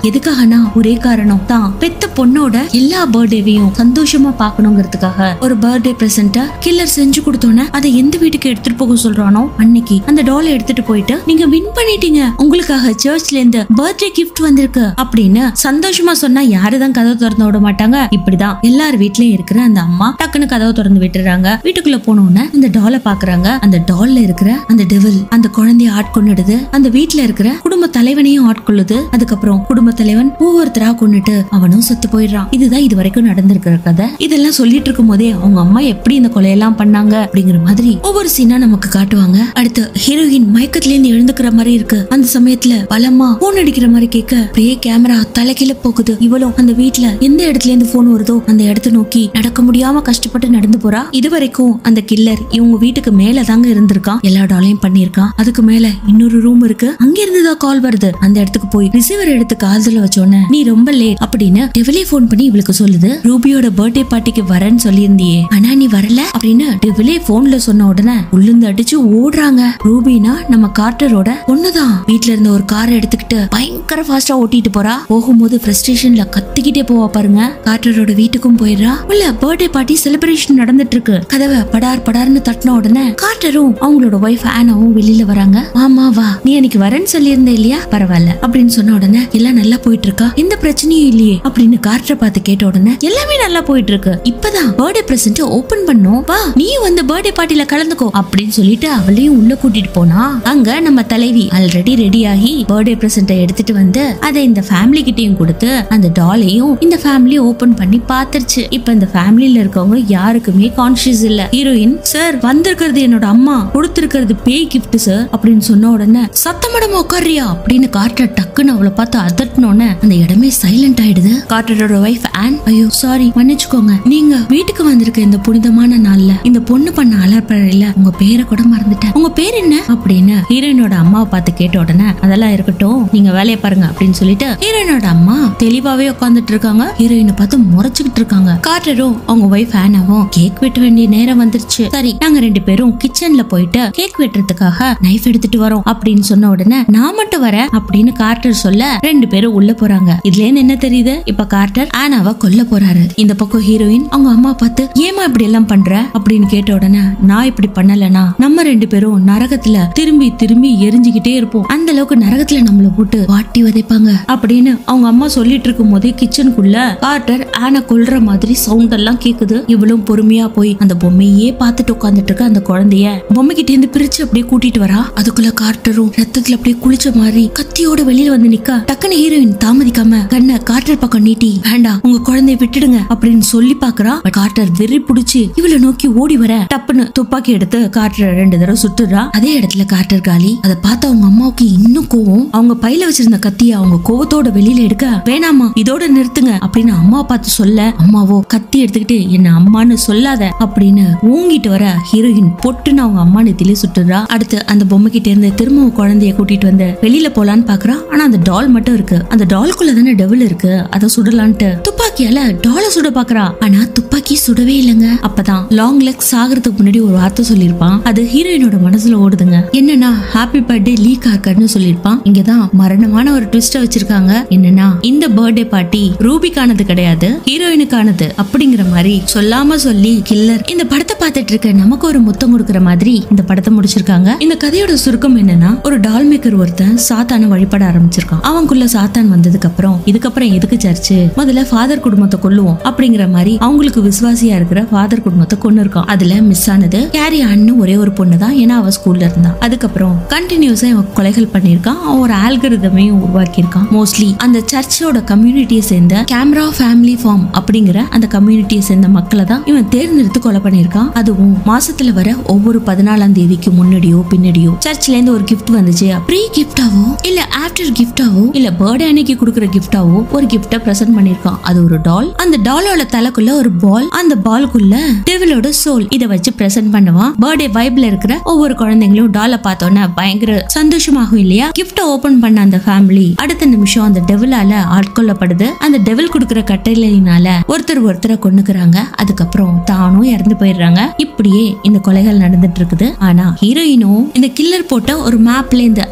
எதுக்காகனா ஒரே காரணம் தான் பெத்த பொண்ணோட எல்லா பர்த்டேவையும் சந்தோஷமா பார்க்கணுங்கிறதுக்காக ஒரு பர்த்டே பிரசன்ட்ட கில்லர் செஞ்சு கொடுத்தோன்னே அதை எந்த வீட்டுக்கு எடுத்துட்டு போக சொல்றானோ அன்னைக்கு அந்த டாலை எடுத்துட்டு போயிட்டு நீங்க வின் பண்ணிட்டீங்க உங்களுக்காக சர்ச்ல இருந்து பர்த்டே கிஃப்ட் வந்திருக்கு அப்படின்னு சந்தோஷமா சொன்னா யாருதான் கதவை திறந்து விட மாட்டாங்க இப்படிதான் எல்லார் வீட்லயும் இருக்கிற அந்த அம்மா டக்குன்னு கதவை திறந்து விட்டுறாங்க வீட்டுக்குள்ள போனோன்னு அந்த டாலை பாக்குறாங்க அந்த டால்ல இருக்கிற அந்த டெவில் அந்த குழந்தைய ஆட்கொண்டுடுது அந்த வீட்ல இருக்கிற குடும்ப தலைவனையும் ஆட்கொள்ளுது அதுக்கப்புறம் குடும்ப தலைவன் ஒவ்வொருத்தரா கொண்டுட்டு அவனும் செத்து போயிடுறான் இதுதான் இது வரைக்கும் நடந்திருக்கிற கதை இதெல்லாம் சொல்லிட்டு இருக்கும் போதே அவங்க அம்மா எப்படி இந்த கொலையெல்லாம் பண்ணாங்க அப்படிங்கிற மாதிரி ஒவ்வொரு சீனா நமக்கு காட்டுவாங்க அடுத்து ஹீரோயின் மயக்கத்துல இருந்து எழுந்துக்கிற மாதிரி இருக்கு அந்த சமயத்துல பலமா போன் அடிக்கிற மாதிரி கேட்க அப்படியே கேமரா தலைகீழ போகுது இவளும் அந்த வீட்ல எந்த இடத்துல இருந்து போன் வருதோ அந்த இடத்த நோக்கி நடக்க முடியாம கஷ்டப்பட்டு நடந்து போறா இது வரைக்கும் அந்த கில்லர் இவங்க வீட்டுக்கு மேல தாங்க இருந்திருக்கான் எல்லா டாலையும் பண்ணிருக்கான் அதுக்கு மேல இன்னொரு ரூம் இருக்கு அங்க இருந்துதான் கால் வருது அந்த இடத்துக்கு போய் ரிசீவர் எடுத்து காதுல வச்சோன்னே நீ ரொம்ப லேட் அப்படின்னு டெவிலே போன் பண்ணி இவளுக்கு சொல்லுது ரூபியோட பர்த்டே பார்ட்டிக்கு வரேன்னு சொல்லியிருந்தியே ஆனா நீ வரல அப்படின்னு டெவிலே போன்ல சொன்ன உடனே உள்ளுந்து அடிச்சு ஓடுறாங்க ரூபினா நம்ம கார்ட்டரோட பொண்ணுதான் வீட்ல இருந்த ஒரு காரை எடுத்துக்கிட்டு பயங்கர ஃபாஸ்டா ஓட்டிட்டு போறா போகும்போது ஃப்ரஸ்ட்ரேஷன்ல கத்திக்கிட்டே போவா பாருங்க கார்ட்டரோட வீட்டுக்கும் போயிடுறா உள்ள பர்த்டே பார்ட்டி செலிப்ரேஷன் நடந்துட்டு இருக்கு கதவை படார் படார்னு தட்டின உடனே கார்ட்டரும் அவங்களோட ஒய்ஃப் ஆனாவும் வெளியில வராங்க ஆமா வா நீ அன்னைக்கு வரேன்னு சொல்லியிருந்த இல்லையா பரவாயில்ல அப்படின்னு சொன்ன உடனே எல்லாம் நல்லா போயிட்டு இருக்கா எந்த பிரச்சனையும் இல்லையே அப்படின்னு கார்ட்டரை பார்த்து கேட்ட உடனே எல்லாமே நல்லா போயிட்டு இருக்கு இப்பதான் பர்த்டே பிரசன்ட் ஓபன் பண்ணோம் வா நீயும் வந்து பர்த்டே பார்ட்டில கலந்துக்கோ அப்படின்னு சொல்லிட்டு அவளையும் உள்ள கூட்டிட்டு போனா அங்க நம்ம தலைவி ஆல்ரெடி ரெடி ஆகி பர்த்டே பிரசன்ட எடுத்துட்டு வந்து அதை இந்த ஃபேமிலி கிட்டயும் கொடுத்து அந்த டாலையும் இந்த ஃபேமிலி ஓபன் பண்ணி பாத்துருச்சு இப்ப இந்த ஃபேமிலில இருக்கவங்க யாருக்குமே கான்சியஸ் இல்ல ஹீரோயின் சார் வந்திருக்கிறது என்னோட அம்மா கொடுத்திருக்கிறது பேய் கிஃப்ட் சார் அப்படின்னு சொன்ன உடனே சத்தமடமா உட்காரியா அப்படின்னு கார்ட்டர் டக்குன்னு அவளை பார்த்து அதட்டினோடனே அந்த இடமே சைலண்ட் ஆயிடுது கார்ட்டரோட ஒய்ஃப் ஆன் ஐயோ சாரி மன்னிச்சுக்கோங்க நீங்க வீட்டுக்கு வந்திருக்க இந்த புனிதமான நாள்ல இந்த பொண்ணு பண்ண அலப்பறையில உங்க பேரை கூட மறந்துட்டேன் உங்க பேர் என்ன அப்படின்னு ஹீரோயினோட அம்மாவை பார்த்து கேட்ட உடனே அதெல்லாம் இருக்கட்டும் நீங்க வேலையை பாருங்க அப்படின்னு சொல்லிட்டு ஹீரோயினோட அம்மா தெளிவாவே உட்காந்துட்டு இருக்காங்க ஹீரோயினை பார்த்து முறைச்சுக்கிட்டு இருக்காங்க கார்ட்டரும் அவங்க ஒய்ஃப் ஆனாவும் கேக் வெட்ட வேண்டிய நேரம் வந்துருச்சு சரி நாங்க ரெண்டு பேரும் கிச்சன்ல போயிட்டு கேக் வெட்டுறதுக்காக நைஃப் எடுத்துட்டு வரோம் அப்படின்னு சொன்ன உடனே நான் மட்டும் வரேன் அப்படின்னு கார்ட்டர் சொல்ல ரெண்டு பேரும் உள்ள போறாங்க இதுல இருந்து என்ன தெரியுது இப்ப கார்ட்டர் ஆனாவை கொல்ல போறாரு இந்த பக்கம் ஹீரோயின் அவங்க அம்மா பார்த்து ஏமா இப்படி எல்லாம் பண்ற அப்படின்னு கேட்ட உடனே நான் இப்படி பண்ணலனா நம்ம ரெண்டு பேரும் நரகத்துல திரும்பி திரும்பி எரிஞ்சுக்கிட்டே இருப்போம் அந்த அளவுக்கு நரகத்துல நம்மள போட்டு வாட்டி வதைப்பாங்க அப்படின்னு அவங்க அம்மா சொல்லிட்டு இருக்கும் போதே கிச்சனுக்குள்ள கார்ட்டர் ஆனா கொல்ற மாதிரி சவுண்ட் எல்லாம் கேக்குது இவளும் பொறுமையா போய் அந்த பொம்மையே பார்த்துட்டு உட்காந்துட்டு இருக்க அந்த குழந்தைய பொம்மை கிட்ட இருந்து பிரிச்சு அப்படியே கூட்டிட்டு வரா அதுக்குள்ள கார்ட்டரும் ரத்தத்துல அப்படியே குளிச்ச மாதிரி கத்தியோட வெளியில வந்து நிக்க டக்குனு ஹீரோயின் தாமதிக்காம கண்ணை கார்ட்டர் பக்கம் நீட்டி வேண்டாம் உங்க குழந்தைய விட்டுடுங்க அப்படின்னு சொல்லி பாக்குறா கார்ட்டர் வெறி புடிச்சு இவளை நோக்கி ஓடி வர டப்புன்னு துப்பாக்கி எடுத்து கார்ட்டர் ரெண்டு தடவை சுட்டுறா அதே இடத்துல கார்ட்டர் காலி அதை பார்த்து அவங்க அம்மாவுக்கு இன்னும் கோவம் அவங்க பையில வச்சிருந்த கத்திய அவங்க கோவத்தோட வெளியில எடுக்க வேணாமா இதோட நிறுத்துங்க அப்படின்னு அம்மா பார்த்து சொல்ல அம்மாவோ கத்தி எடுத்துக்கிட்டு என்ன அம்மான்னு சொல்லாத அப்படின்னு ஊங்கிட்டு வர ஹீரோயின் பொட்டுன்னு அவங்க அம்மா நெத்திலே சுட்டுறா அடுத்து அந்த பொம்மை கிட்ட இருந்து திரும்பவும் குழந்தைய கூட்டிட்டு வந்து வெளியில போலான்னு பாக்குறா ஆனா அந்த டால் மட்டும் இருக்கு அந்த டால்குள்ள தானே டெவில் இருக்கு அதை சுடலான்ட்டு துப்பாக்கியால டாலை சுட பாக்குறா ஆனா துப்பாக்கி சுடவே இல்லைங்க அப்பதான் லாங் லெக் சாகிறதுக்கு முன்னாடி ஒரு வார்த்தை சொல்லியிருப்பான் அது ஹீரோயினோட மனசுல ஓடுதுங்க என்னன்னா ஹாப்பி பர்த்டே லீ கார்கர்னு சொல்லியிருப்பான் இங்கதான் மரணமான ஒரு ட்விஸ்ட வச்சிருக்காங்க என்னன்னா இந்த பர்த்டே பார்ட்டி ரூபிக்கானது கிடையாது ஹீரோயினுக்கானது அப்படிங்கிற மாதிரி சொல்லாம சொல்லி கில்லர் இந்த படத்தை பார்த்துட்டு இருக்க நமக்கு ஒரு முத்தம் கொடுக்கிற மாதிரி இந்த படத்தை முடிச்சிருக்காங்க இந்த கதையோட சுருக்கம் என்னன்னா ஒரு டால் மேக்கர் ஒருத்தன் சாத்தான வழிபட ஆரம்பிச்சிருக்கான் அவனுக்குள்ள சாத்தான் வந்ததுக்கு அப்புறம் இதுக்கப்புறம் எதுக்கு சர்ச்சு முதல்ல ஃபாதர் குடும்பத்தை கொல்லுவோம் அப்படிங்கிற மாதிரி அவங்களுக்கு விசுவாசியா இருக்கிற ஃபாதர் குடும்பத்தை கொண்டு இருக்கான் அதுல மிஸ் ஆனது கேரி அண்ணு ஒரே ஒரு பொண்ணு தான் ஏன்னா அவ ஸ்கூல்ல இருந்தா அதுக்கப்புறம் கண்டினியூஸா இவன் கொலைகள் பண்ணிருக்கான் அவன் ஒரு ஆல்கரிதமையும் உருவாக்கியிருக்கான் மோஸ்ட்லி அந்த சர்ச்சோட கம்யூனிட்டியை சேர்ந்த கேமரா ஃபேமிலி ஃபார்ம் அப்படிங்கிற அந்த கம்யூனிட்டியை சேர்ந்த மக்களை தான் இவன் தேர்ந்தெடுத்து கொலை பண்ணிருக்கான் அதுவும் மாசத்துல வர ஒவ்வொரு பதினாலாம் தேதிக்கு முன்னாடியோ பின்னாடியோ சர்ச்ல இருந்து ஒரு கிஃப்ட் வந்துச்சு ப்ரீ கிஃப்டாவோ இல்ல ஆஃப்டர் கிஃப்டாவோ இல்ல பர்த்டே அன்னைக்கு கொடுக்குற கிஃப்டாவோ ஒரு கிஃப்ட பிரசன்ட் பண்ணிருக்கான் அது ஒரு டால் அந்த டாலோட தலைக்குள்ள ஒரு பால் அந்த பால்குள்ள டெவிலோட சோல் இத வச்சு பிரசன்ட் பண்ணுவான் பர்த்டே வைப்ல இருக்கிற ஒவ்வொரு குழந்தைங்களும் டாலை பார்த்தோன்னே பயங்கர சந்தோஷமாகும் இல்லையா கிஃப்ட ஓபன் பண்ண அந்த ஃபேமிலி அடுத்த நிமிஷம் அந்த டெவிலால ஆட்கொள்ளப்படுது அந்த டெவில் கொடுக்கிற கட்டளையினால ஒருத்தர் ஒருத்தரை கொன்னுக்குறாங்க அதுக்கப்புறம் தானும் இறந்து போயிடுறாங்க இப்படியே இந்த கொலைகள் நடந்துட்டு இருக்குது ஆனா ஹீரோயினும் இந்த கில்லர் போட்ட ஒரு மேப்ல இந்த ஆல்கரிதம்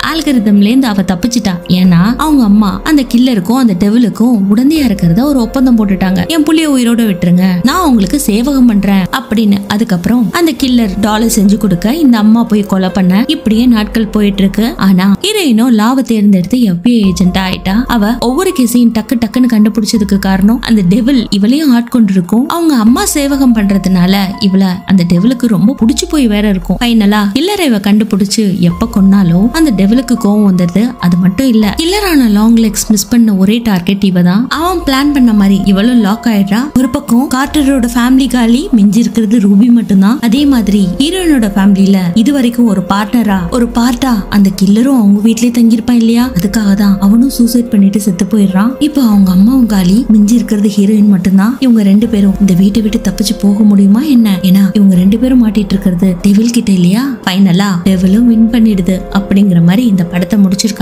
ஒப்பந்தம்ல இருந்து அவ தப்பிச்சிட்டா ஏன்னா அவங்க அம்மா அந்த கில்லருக்கும் அந்த டெவிலுக்கும் உடந்தையா இருக்கிறத ஒரு ஒப்பந்தம் போட்டுட்டாங்க என் புள்ளிய உயிரோட விட்டுருங்க நான் உங்களுக்கு சேவகம் பண்றேன் அப்படின்னு அதுக்கப்புறம் அந்த கில்லர் டாலர் செஞ்சு கொடுக்க இந்த அம்மா போய் கொலை பண்ண இப்படியே நாட்கள் போயிட்டு இருக்கு ஆனா ஹீரோயினும் லாவை தேர்ந்தெடுத்து எஃபிஐ ஏஜென்ட் ஆயிட்டா அவ ஒவ்வொரு கேஸையும் டக்கு டக்குன்னு கண்டுபிடிச்சதுக்கு காரணம் அந்த டெவில் இவளையும் ஆட்கொண்டு இருக்கும் அவங்க அம்மா சேவகம் பண்றதுனால இவள அந்த டெவிலுக்கு ரொம்ப பிடிச்சு போய் வேற இருக்கும் ஃபைனலா கில்லரை இவ கண்டுபிடிச்சு எப்ப கொன்னாலும் அந்த டெவிலுக்கு கோவம் வந்துருது அது மட்டும் இல்ல கில்லரான லாங் லெக்ஸ் மிஸ் பண்ண ஒரே டார்கெட் இவ தான் அவன் பிளான் பண்ண மாதிரி இவளும் லாக் ஆயிடுறா ஒரு பக்கம் கார்ட்டரோட ஃபேமிலி காலி மிஞ்சி இருக்கிறது ரூபி மட்டும்தான் அதே மாதிரி ஹீரோயினோட ஃபேமிலில இது வரைக்கும் ஒரு பார்ட்னரா ஒரு பார்ட்டா அந்த கில்லரும் அவங்க வீட்லயே தங்கியிருப்பான் இல்லையா அதுக்காக தான் அவனும் சூசைட் பண்ணிட்டு செத்து போயிடுறான் இப்போ அவங்க அம்மாவும் காலி மிஞ்சி இருக்கிறது ஹீரோயின் மட்டும்தான் இவங்க ரெண்டு பேரும் இந்த வீட்டை விட்டு தப்பிச்சு போக முடியுமா என்ன ஏன்னா இவங்க ரெண்டு பேரும் மாட்டிட்டு இருக்கிறது டெவில் கிட்ட இல்லையா ஃபைனலா டெவிலும் வின் பண்ணிடுது அப்படிங்கிற மாதிரி இந்த படத்தை முடிச்சிருக்காங்க